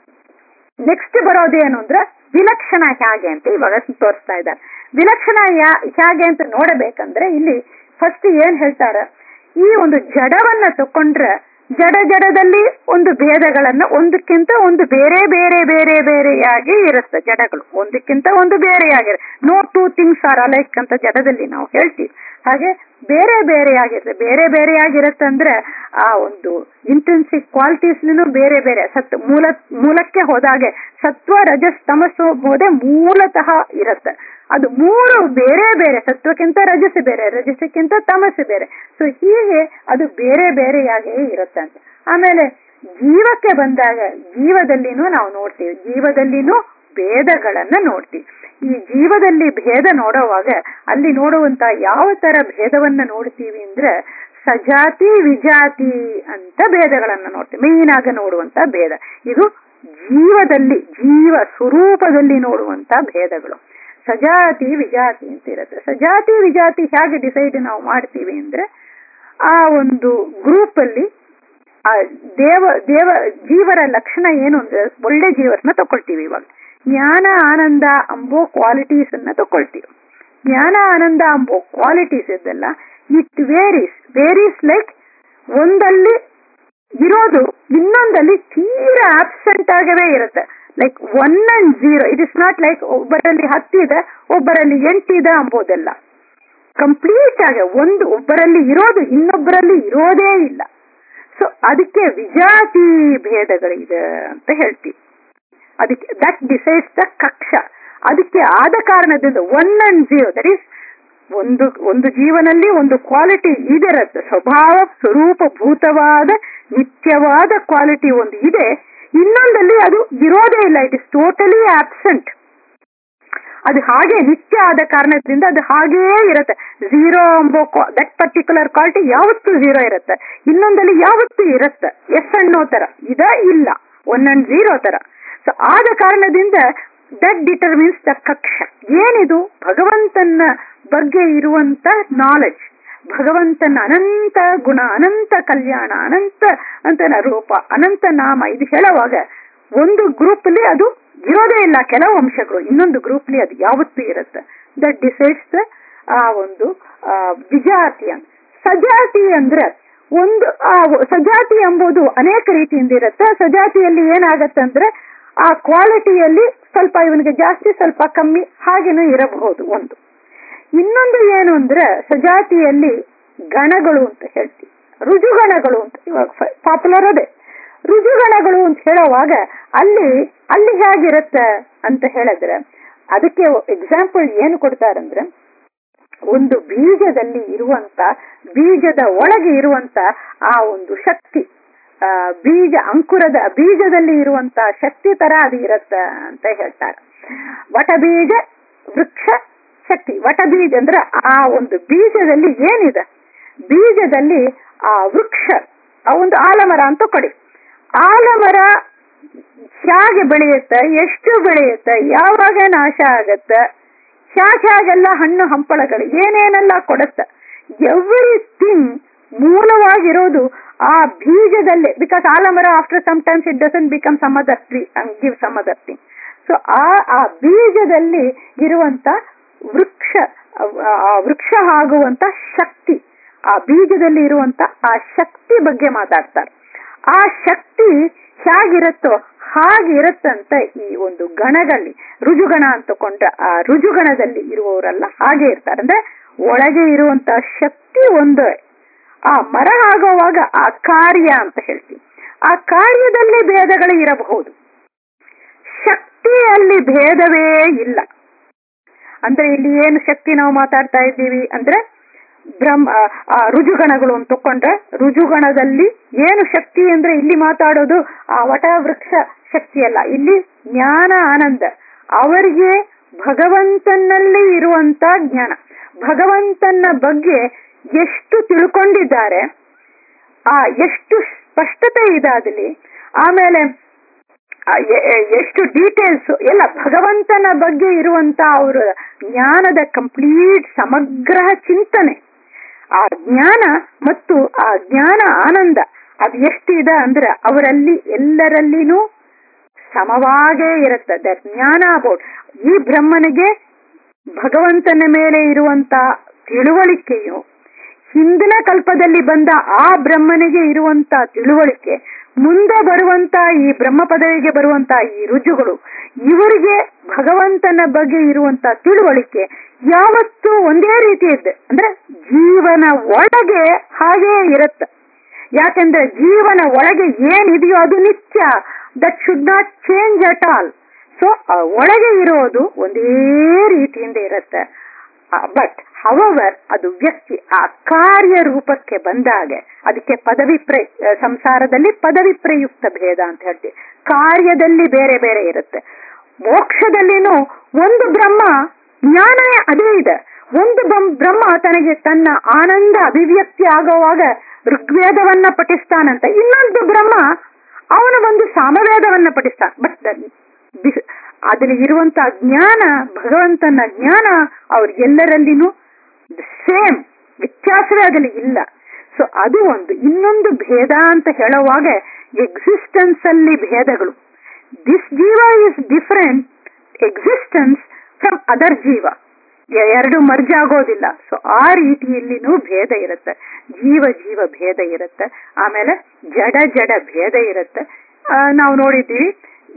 ನೆಕ್ಸ್ಟ್ ಬರೋದೇನು ಅಂದ್ರೆ ವಿಲಕ್ಷಣ ಹೇಗೆ ಅಂತ ಇವಾಗ ತೋರಿಸ್ತಾ ಇದ್ದಾರೆ ವಿಲಕ್ಷಣ ಯಾ- ಹೇಗೆ ಅಂತ ನೋಡಬೇಕಂದ್ರೆ ಇಲ್ಲಿ ಫಸ್ಟ್ ಏನ್ ಹೇಳ್ತಾರೆ ಈ ಒಂದು ಜಡವನ್ನ ತಕೊಂಡ್ರೆ ಜಡ ಜಡದಲ್ಲಿ ಒಂದು ಭೇದಗಳನ್ನ ಒಂದಕ್ಕಿಂತ ಒಂದು ಬೇರೆ ಬೇರೆ ಬೇರೆ ಬೇರೆಯಾಗಿ ಇರುತ್ತೆ ಜಡಗಳು ಒಂದಕ್ಕಿಂತ ಒಂದು ಬೇರೆಯಾಗಿರುತ್ತೆ no two things are alike ಅಂತ ಜಡದಲ್ಲಿ ನಾವು ಹೇಳ್ತೀವಿ ಹಾಗೆ ಬೇರೆ ಬೇರೆಯಾಗಿರುತ್ತೆ ಬೇರೆ ಬೇರೆಯಾಗಿರುತ್ತೆ ಅಂದ್ರೆ ಆ ಒಂದು ಇಂಟೆನ್ಸಿಕ್ ಕ್ವಾಲಿಟೀಸ್ನು ಬೇರೆ ಬೇರೆ ಸತ್ ಮೂಲ ಮೂಲಕ್ಕೆ ಹೋದಾಗೆ ಸತ್ವ ರಜಸ್ ತಮಸ್ಸು ಹೋದೆ ಮೂಲತಃ ಇರುತ್ತೆ ಅದು ಮೂರು ಬೇರೆ ಬೇರೆ ಸತ್ವಕ್ಕಿಂತ ರಜಸ್ ಬೇರೆ ರಜಸಕ್ಕಿಂತ ತಮಸ್ಸು ಬೇರೆ ಸೊ ಹೀಗೆ ಅದು ಬೇರೆ ಬೇರೆಯಾಗೇ ಇರುತ್ತೆ ಅಂತ ಆಮೇಲೆ ಜೀವಕ್ಕೆ ಬಂದಾಗ ಜೀವದಲ್ಲಿನೂ ನಾವು ನೋಡ್ತೀವಿ ಜೀವದಲ್ಲಿನೂ ಭೇದಗಳನ್ನ ನೋಡ್ತೀವಿ ಈ ಜೀವದಲ್ಲಿ ಭೇದ ನೋಡುವಾಗ ಅಲ್ಲಿ ನೋಡುವಂತ ಯಾವ ತರ ಭೇದವನ್ನ ನೋಡ್ತೀವಿ ಅಂದ್ರೆ ಸಜಾತಿ ವಿಜಾತಿ ಅಂತ ಭೇದಗಳನ್ನ ನೋಡ್ತೀವಿ ಮೇನ್ ಆಗಿ ನೋಡುವಂತ ಭೇದ ಇದು ಜೀವದಲ್ಲಿ ಜೀವ ಸ್ವರೂಪದಲ್ಲಿ ನೋಡುವಂತ ಭೇದಗಳು ಸಜಾತಿ ವಿಜಾತಿ ಅಂತ ಇರುತ್ತೆ ಸಜಾತಿ ವಿಜಾತಿ ಹೇಗೆ ಡಿಸೈಡ್ ನಾವು ಮಾಡ್ತೀವಿ ಅಂದ್ರೆ ಆ ಒಂದು ಗ್ರೂಪ್ ಅಲ್ಲಿ ಆ ದೇವ ದೇವ ಜೀವರ ಲಕ್ಷಣ ಏನು ಅಂದ್ರೆ ಒಳ್ಳೆ ಜೀವರನ್ನ ತಕೊಳ್ತೀವಿ ಇವಾಗ ಜ್ಞಾನ ಆನಂದ ಅಂಬೋ ಕ್ವಾಲಿಟೀಸ್ ಅನ್ನ ತಕೊಳ್ತೀವಿ ಜ್ಞಾನ ಆನಂದ ಅಂಬೋ ಕ್ವಾಲಿಟೀಸ್ ಇದೆಲ್ಲ ಇಟ್ ವೇರೀಸ್ ವೇರೀಸ್ ಲೈಕ್ ಒಂದಲ್ಲಿ ಇರೋದು ಇನ್ನೊಂದಲ್ಲಿ ತೀರಾ ಆಬ್ಸೆಂಟ್ ಆಗವೇ ಇರುತ್ತೆ like one and zero it is not like ಒಬ್ಬರಲ್ಲಿ ಹತ್ತಿದೆ ಒಬ್ಬರಲ್ಲಿ ಎಂಟಿದೆ ಅಂಬೋದೆಲ್ಲ ಕಂಪ್ಲೀಟ್ ಆಗಿ ಒಂದು ಒಬ್ಬರಲ್ಲಿ ಇರೋದು ಇನ್ನೊಬ್ಬರಲ್ಲಿ ಇರೋದೇ ಇಲ್ಲ ಸೊ ಅದಕ್ಕೆ ವಿಜಾತಿ ಭೇದಗಳಿದೆ ಅಂತ ಹೇಳ್ತೀವಿ ಅದಕ್ಕೆ ದಟ್ ಡಿಸೈಡ್ಸ್ ದ ಕಕ್ಷ ಅದಕ್ಕೆ ಆದ ಕಾರಣದಿಂದ one and zero that is ಒಂದು ಒಂದು ಜೀವನಲ್ಲಿ ಒಂದು ಕ್ವಾಲಿಟಿ ಇದಿರುತ್ತೆ ಸ್ವಭಾವ ಸ್ವರೂಪಭೂತವಾದ ನಿತ್ಯವಾದ ಕ್ವಾಲಿಟಿ ಒಂದು ಇದೆ ಇನ್ನೊಂದಲ್ಲಿ ಅದು ಇರೋದೇ ಇಲ್ಲ ಇಟ್ ಇಸ್ ಟೋಟಲಿ ಆಬ್ಸೆಂಟ್ ಅದು ಹಾಗೆ ನಿತ್ಯ ಆದ ಕಾರಣದಿಂದ ಅದು ಹಾಗೇ ಇರುತ್ತೆ ಝೀರೋ ಎಂಬೋ ದಟ್ ಪರ್ಟಿಕ್ಯುಲರ್ ಕ್ವಾಲಿಟಿ ಯಾವತ್ತೂ ಝೀರೋ ಇರುತ್ತೆ ಇನ್ನೊಂದಲ್ಲಿ ಯಾವತ್ತೂ ಇರುತ್ತೆ ಎಸ್ ಅನ್ನೋ ತರ ಇದ ಇಲ್ಲ ಒನ್ ಅಂಡ್ ಝೀರೋ ತರ ಸೊ ಆದ ಕಾರಣದಿಂದ ದಟ್ ಡಿಟರ್ಮಿನ್ಸ್ ದ ಕಕ್ಷ ಏನಿದು ಭಗವಂತನ ಬಗ್ಗೆ ಇರುವಂತ ನಾಲೆಡ್ಜ್ ಭಗವಂತನ ಅನಂತ ಗುಣ ಅನಂತ ಕಲ್ಯಾಣ ಅನಂತ ಅಂತನ ರೂಪ ಅನಂತ ನಾಮ ಇದು ಹೇಳುವಾಗ ಒಂದು ಗ್ರೂಪ್ ಅಲ್ಲಿ ಅದು ಇರೋದೇ ಇಲ್ಲ ಕೆಲವು ಅಂಶಗಳು ಇನ್ನೊಂದು ಗ್ರೂಪ್ ಅಲ್ಲಿ ಅದು ಯಾವತ್ತೂ ಇರುತ್ತೆ ದಟ್ ಡಿಸೈಡ್ಸ್ ಆ ಒಂದು ಆ, ವಿಜಾತಿ ಅಂತ ಸಜಾತಿ ಅಂದ್ರೆ ಒಂದು ಆ ಸಜಾತಿ ಎಂಬುದು ಅನೇಕ ರೀತಿಯಿಂದ ಇರುತ್ತೆ ಸಜಾತಿಯಲ್ಲಿ ಏನಾಗತ್ತೆ ಅಂದ್ರೆ ಆ ಕ್ವಾಲಿಟಿಯಲ್ಲಿ ಸ್ವಲ್ಪ ಇವನಿಗೆ ಜಾಸ್ತಿ ಸ್ವಲ್ಪ ಕಮ್ಮಿ ಹಾಗೇನೂ ಇರಬಹುದು ಒಂದು ಇನ್ನೊಂದು ಏನು ಅಂದ್ರೆ ಸಜಾತಿಯಲ್ಲಿ ಗಣಗಳು ಅಂತ ಹೇಳ್ತೀವಿ ರುಜುಗಣಗಳು ಅಂತ ಇವಾಗ ಪಾಪ್ಯುಲರ್ ಅದೇ ರುಜುಗಣಗಳು ಅಂತ ಹೇಳುವಾಗ ಅಲ್ಲಿ ಅಲ್ಲಿ ಹೇಗಿರುತ್ತೆ ಅಂತ ಹೇಳಿದ್ರೆ ಅದಕ್ಕೆ ಎಕ್ಸಾಂಪಲ್ ಏನು ಕೊಡ್ತಾರಂದ್ರೆ ಒಂದು ಬೀಜದಲ್ಲಿ ಇರುವಂತ ಬೀಜದ ಒಳಗೆ ಇರುವಂತ ಆ ಒಂದು ಶಕ್ತಿ ಆ, ಬೀಜ ಅಂಕುರದ ಬೀಜದಲ್ಲಿ ಇರುವಂತ ಶಕ್ತಿ ತರ ಅದು ಇರತ್ತ ಅಂತ ಹೇಳ್ತಾರೆ ವಟ ಬೀಜ ವೃಕ್ಷ ಶಕ್ತಿ ವಟ ಬೀಜ ಅಂದ್ರೆ ಆ ಒಂದು ಬೀಜದಲ್ಲಿ ಏನಿದೆ ಬೀಜದಲ್ಲಿ ಆ ವೃಕ್ಷ ಆ ಒಂದು ಆಲಮರ ಅಂತ ಕೊಡಿ ಆಲಮರ ಹೇಗೆ ಬೆಳೆಯುತ್ತೆ ಎಷ್ಟು ಬೆಳೆಯುತ್ತೆ ಯಾವಾಗ ನಾಶ ಆಗತ್ತೆ ಹೇಗೆಲ್ಲ ಹಣ್ಣು ಹಂಪಳಗಳು ಏನೇನೆಲ್ಲ ಕೊಡುತ್ತೆ ಎವ್ರಿಥಿಂಗ್ ಮೂಲವಾಗಿರೋದು ಆ ಬೀಜದಲ್ಲೇ ಬಿಕಾಸ್ ಆಲಮರ after some times it doesn't become some other tree and give some other thing so ಆ ಆ ಬೀಜದಲ್ಲಿ ಇರುವಂತ ವೃಕ್ಷ ಆ- ಆ ವೃಕ್ಷ ಆಗುವಂತ ಶಕ್ತಿ ಆ ಬೀಜದಲ್ಲಿ ಇರುವಂತ ಆ ಶಕ್ತಿ ಬಗ್ಗೆ ಮಾತಾಡ್ತಾರೆ ಆ ಶಕ್ತಿ ಹೇಗಿರುತ್ತೋ ಹಾಗಿರುತ್ತಂತ ಈ ಒಂದು ಗಣದಲ್ಲಿ ರುಜುಗಣ ಅಂತಕೊಂಡ್ರೆ ಆ ರುಜುಗಣದಲ್ಲಿ ಇರುವವರೆಲ್ಲ ಹಾಗೆ ಇರ್ತಾರೆ ಅಂದ್ರೆ ಒಳಗೆ ಇರುವಂತ ಶಕ್ತಿ ಒಂದೇ ಆ ಮರ ಆಗೋವಾಗ ಆ ಕಾರ್ಯ ಅಂತ ಹೇಳ್ತೀವಿ ಆ ಕಾರ್ಯದಲ್ಲಿ ಭೇದಗಳು ಇರಬಹುದು ಶಕ್ತಿಯಲ್ಲಿ ಭೇದವೇ ಇಲ್ಲ ಅಂದ್ರೆ ಇಲ್ಲಿ ಏನು ಶಕ್ತಿ ನಾವು ಮಾತಾಡ್ತಾ ಇದ್ದೀವಿ ಅಂದ್ರೆ ಬ್ರಹ್ಮ ಆ ರುಜುಗಣಗಳು ಅಂತ ತಕೊಂಡ್ರೆ ರುಜುಗಣದಲ್ಲಿ ಏನು ಶಕ್ತಿ ಅಂದ್ರೆ ಇಲ್ಲಿ ಮಾತಾಡೋದು ಆ ವಟವೃಕ್ಷ ಶಕ್ತಿ ಅಲ್ಲ ಇಲ್ಲಿ ಜ್ಞಾನ ಆನಂದ ಅವರಿಗೆ ಭಗವಂತನಲ್ಲಿ ಇರುವಂತ ಜ್ಞಾನ ಭಗವಂತನ ಬಗ್ಗೆ ಎಷ್ಟು ತಿಳ್ಕೊಂಡಿದ್ದಾರೆ ಆ ಎಷ್ಟು ಸ್ಪಷ್ಟತೆ ಇದೆ ಅದಲ್ಲಿ ಆಮೇಲೆ ಎಷ್ಟು ಡೀಟೇಲ್ಸ್ ಎಲ್ಲ ಭಗವಂತನ ಬಗ್ಗೆ ಇರುವಂತ ಅವರ ಜ್ಞಾನದ ಕಂಪ್ಲೀಟ್ ಸಮಗ್ರ ಚಿಂತನೆ ಆ ಜ್ಞಾನ ಮತ್ತು ಆ ಜ್ಞಾನ ಆನಂದ ಅದು ಎಷ್ಟಿದೆ ಅಂದ್ರೆ ಅವರಲ್ಲಿ ಎಲ್ಲರಲ್ಲಿನೂ ಸಮವಾಗೇ ಇರುತ್ತೆ ಜ್ಞಾನ ಅಬೌಟ್ ಈ ಬ್ರಹ್ಮನಿಗೆ ಭಗವಂತನ ಮೇಲೆ ಇರುವಂತ ತಿಳುವಳಿಕೆಯು ಹಿಂದಿನ ಕಲ್ಪದಲ್ಲಿ ಬಂದ ಆ ಬ್ರಹ್ಮನಿಗೆ ಇರುವಂತ ತಿಳುವಳಿಕೆ ಮುಂದೆ ಬರುವಂತ ಈ ಬ್ರಹ್ಮ ಪದವಿಗೆ ಬರುವಂತ ಈ ರುಜುಗಳು ಇವರಿಗೆ ಭಗವಂತನ ಬಗ್ಗೆ ಇರುವಂತ ತಿಳುವಳಿಕೆ ಯಾವತ್ತೂ ಒಂದೇ ರೀತಿ ಇದ್ದೆ ಅಂದ್ರೆ ಜೀವನ ಒಳಗೆ ಹಾಗೇ ಇರುತ್ತೆ ಯಾಕೆಂದ್ರೆ ಜೀವನ ಒಳಗೆ ಏನಿದೆಯೋ ಅದು ನಿತ್ಯ that should not change at all so ಒಳಗೆ ಇರೋದು ಒಂದೇ ರೀತಿಯಿಂದ ಇರುತ್ತೆ ಬಟ್ ಹವವರ್ ಅದು ವ್ಯಕ್ತಿ ಆ ಕಾರ್ಯ ರೂಪಕ್ಕೆ ಬಂದಾಗ ಅದಕ್ಕೆ ಪದವಿ ಪ್ರೇ ಸಂಸಾರದಲ್ಲಿ ಪದವಿ ಪ್ರಯುಕ್ತ ಭೇದ ಅಂತ ಹೇಳ್ತೀವಿ ಕಾರ್ಯದಲ್ಲಿ ಬೇರೆ ಬೇರೆ ಇರುತ್ತೆ ಮೋಕ್ಷದಲ್ಲಿನೂ ಒಂದು ಬ್ರಹ್ಮ ಜ್ಞಾನವೇ ಅದೇ ಇದೆ ಒಂದು ಬ್ರಹ್ಮ ತನಗೆ ತನ್ನ ಆನಂದ ಅಭಿವ್ಯಕ್ತಿ ಆಗುವಾಗ ಋಗ್ವೇದವನ್ನ ಪಠಿಸ್ತಾನಂತ ಇನ್ನೊಂದು ಬ್ರಹ್ಮ ಅವನು ಒಂದು ಸಾಮವೇದವನ್ನ ಪಠಿಸ್ತಾನ ಬಟ್ ಅದ್ರಲ್ಲಿ ಇರುವಂತ ಜ್ಞಾನ ಭಗವಂತನ ಜ್ಞಾನ ಅವ್ರಿಗೆಲ್ಲರಲ್ಲಿನೂ ಸೇಮ್ ವ್ಯತ್ಯಾಸವೇ ಅದ್ರಲ್ಲಿ ಇಲ್ಲ ಸೊ ಅದು ಒಂದು ಇನ್ನೊಂದು ಭೇದ ಅಂತ ಹೇಳುವಾಗ ಎಕ್ಸಿಸ್ಟೆನ್ಸ್ ಅಲ್ಲಿ ಭೇದಗಳು ದಿಸ್ ಜೀವ is different existence from other ಜೀವ ಎರಡು ಮರ್ಜ್ ಆಗೋದಿಲ್ಲ ಸೊ ಆ ರೀತಿಯಲ್ಲಿನೂ ಭೇದ ಇರುತ್ತೆ ಜೀವ ಜೀವ ಭೇದ ಇರುತ್ತೆ ಆಮೇಲೆ ಜಡ ಜಡ ಭೇದ ಇರುತ್ತೆ ನಾವು ನೋಡಿದ್ದೀವಿ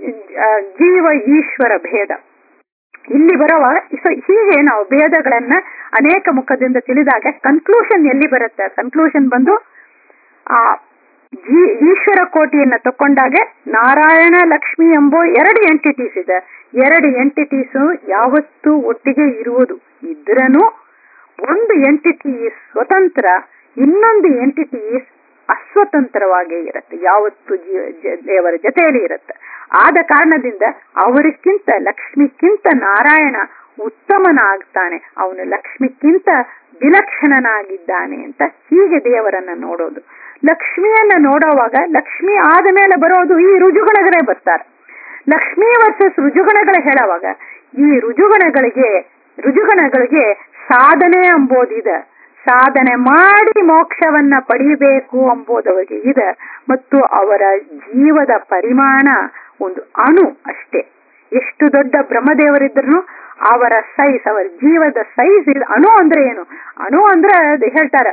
ಜೀವ ಈಶ್ವರ ಭೇದ ಇಲ್ಲಿ ಬರುವ ಹೀಗೆ ನಾವು ಭೇದಗಳನ್ನ ಅನೇಕ ಮುಖದಿಂದ ತಿಳಿದಾಗ ಕನ್ಕ್ಲೂಷನ್ ಎಲ್ಲಿ ಬರುತ್ತೆ ಕನ್ಕ್ಲೂಷನ್ ಬಂದು ಆ ಜೀ ಈಶ್ವರ ಕೋಟಿಯನ್ನ ತಕೊಂಡಾಗ ನಾರಾಯಣ ಲಕ್ಷ್ಮಿ ಎಂಬೋ ಎರಡು ಎಂಟಿಟೀಸ್ ಇದೆ ಎರಡು ಎಂಟಿಟೀಸ್ ಯಾವತ್ತೂ ಒಟ್ಟಿಗೆ ಇರುವುದು ಇದ್ರನು ಒಂದು ಎಂಟಿಟಿ ಸ್ವತಂತ್ರ ಇನ್ನೊಂದು ಎಂಟಿಟಿ ಅಸ್ವತಂತ್ರವಾಗೇ ಇರುತ್ತೆ ಯಾವತ್ತು ದೇವರ ಜೊತೆಯಲ್ಲಿ ಇರುತ್ತೆ ಆದ ಕಾರಣದಿಂದ ಅವರಿಗಿಂತ ಲಕ್ಷ್ಮಿಕ್ಕಿಂತ ನಾರಾಯಣ ಉತ್ತಮನಾಗ್ತಾನೆ ಅವನು ಲಕ್ಷ್ಮಿಕ್ಕಿಂತ ವಿಲಕ್ಷಣನಾಗಿದ್ದಾನೆ ಅಂತ ಹೀಗೆ ದೇವರನ್ನ ನೋಡೋದು ಲಕ್ಷ್ಮಿಯನ್ನ ನೋಡುವಾಗ ಲಕ್ಷ್ಮಿ ಆದ ಮೇಲೆ ಬರೋದು ಈ ರುಜುಗಣಗಳೇ ಬರ್ತಾರೆ ಲಕ್ಷ್ಮಿ ವರ್ಸಸ್ ರುಜುಗಣಗಳ ಹೇಳುವಾಗ ಈ ರುಜುಗಣಗಳಿಗೆ ರುಜುಗಣಗಳಿಗೆ ಸಾಧನೆ ಎಂಬುದಿದೆ ಸಾಧನೆ ಮಾಡಿ ಮೋಕ್ಷವನ್ನ ಪಡೆಯಬೇಕು ಎಂಬುದವರಿಗೆ ಇದೆ ಮತ್ತು ಅವರ ಜೀವದ ಪರಿಮಾಣ ಒಂದು ಅಣು ಅಷ್ಟೇ ಎಷ್ಟು ದೊಡ್ಡ ಬ್ರಹ್ಮದೇವರಿದ್ರು ಅವರ ಸೈಜ್ ಅವರ ಜೀವದ ಸೈಜ್ ಇದು ಅಣು ಅಂದ್ರೆ ಏನು ಅಣು ಅಂದ್ರೆ ಹೇಳ್ತಾರೆ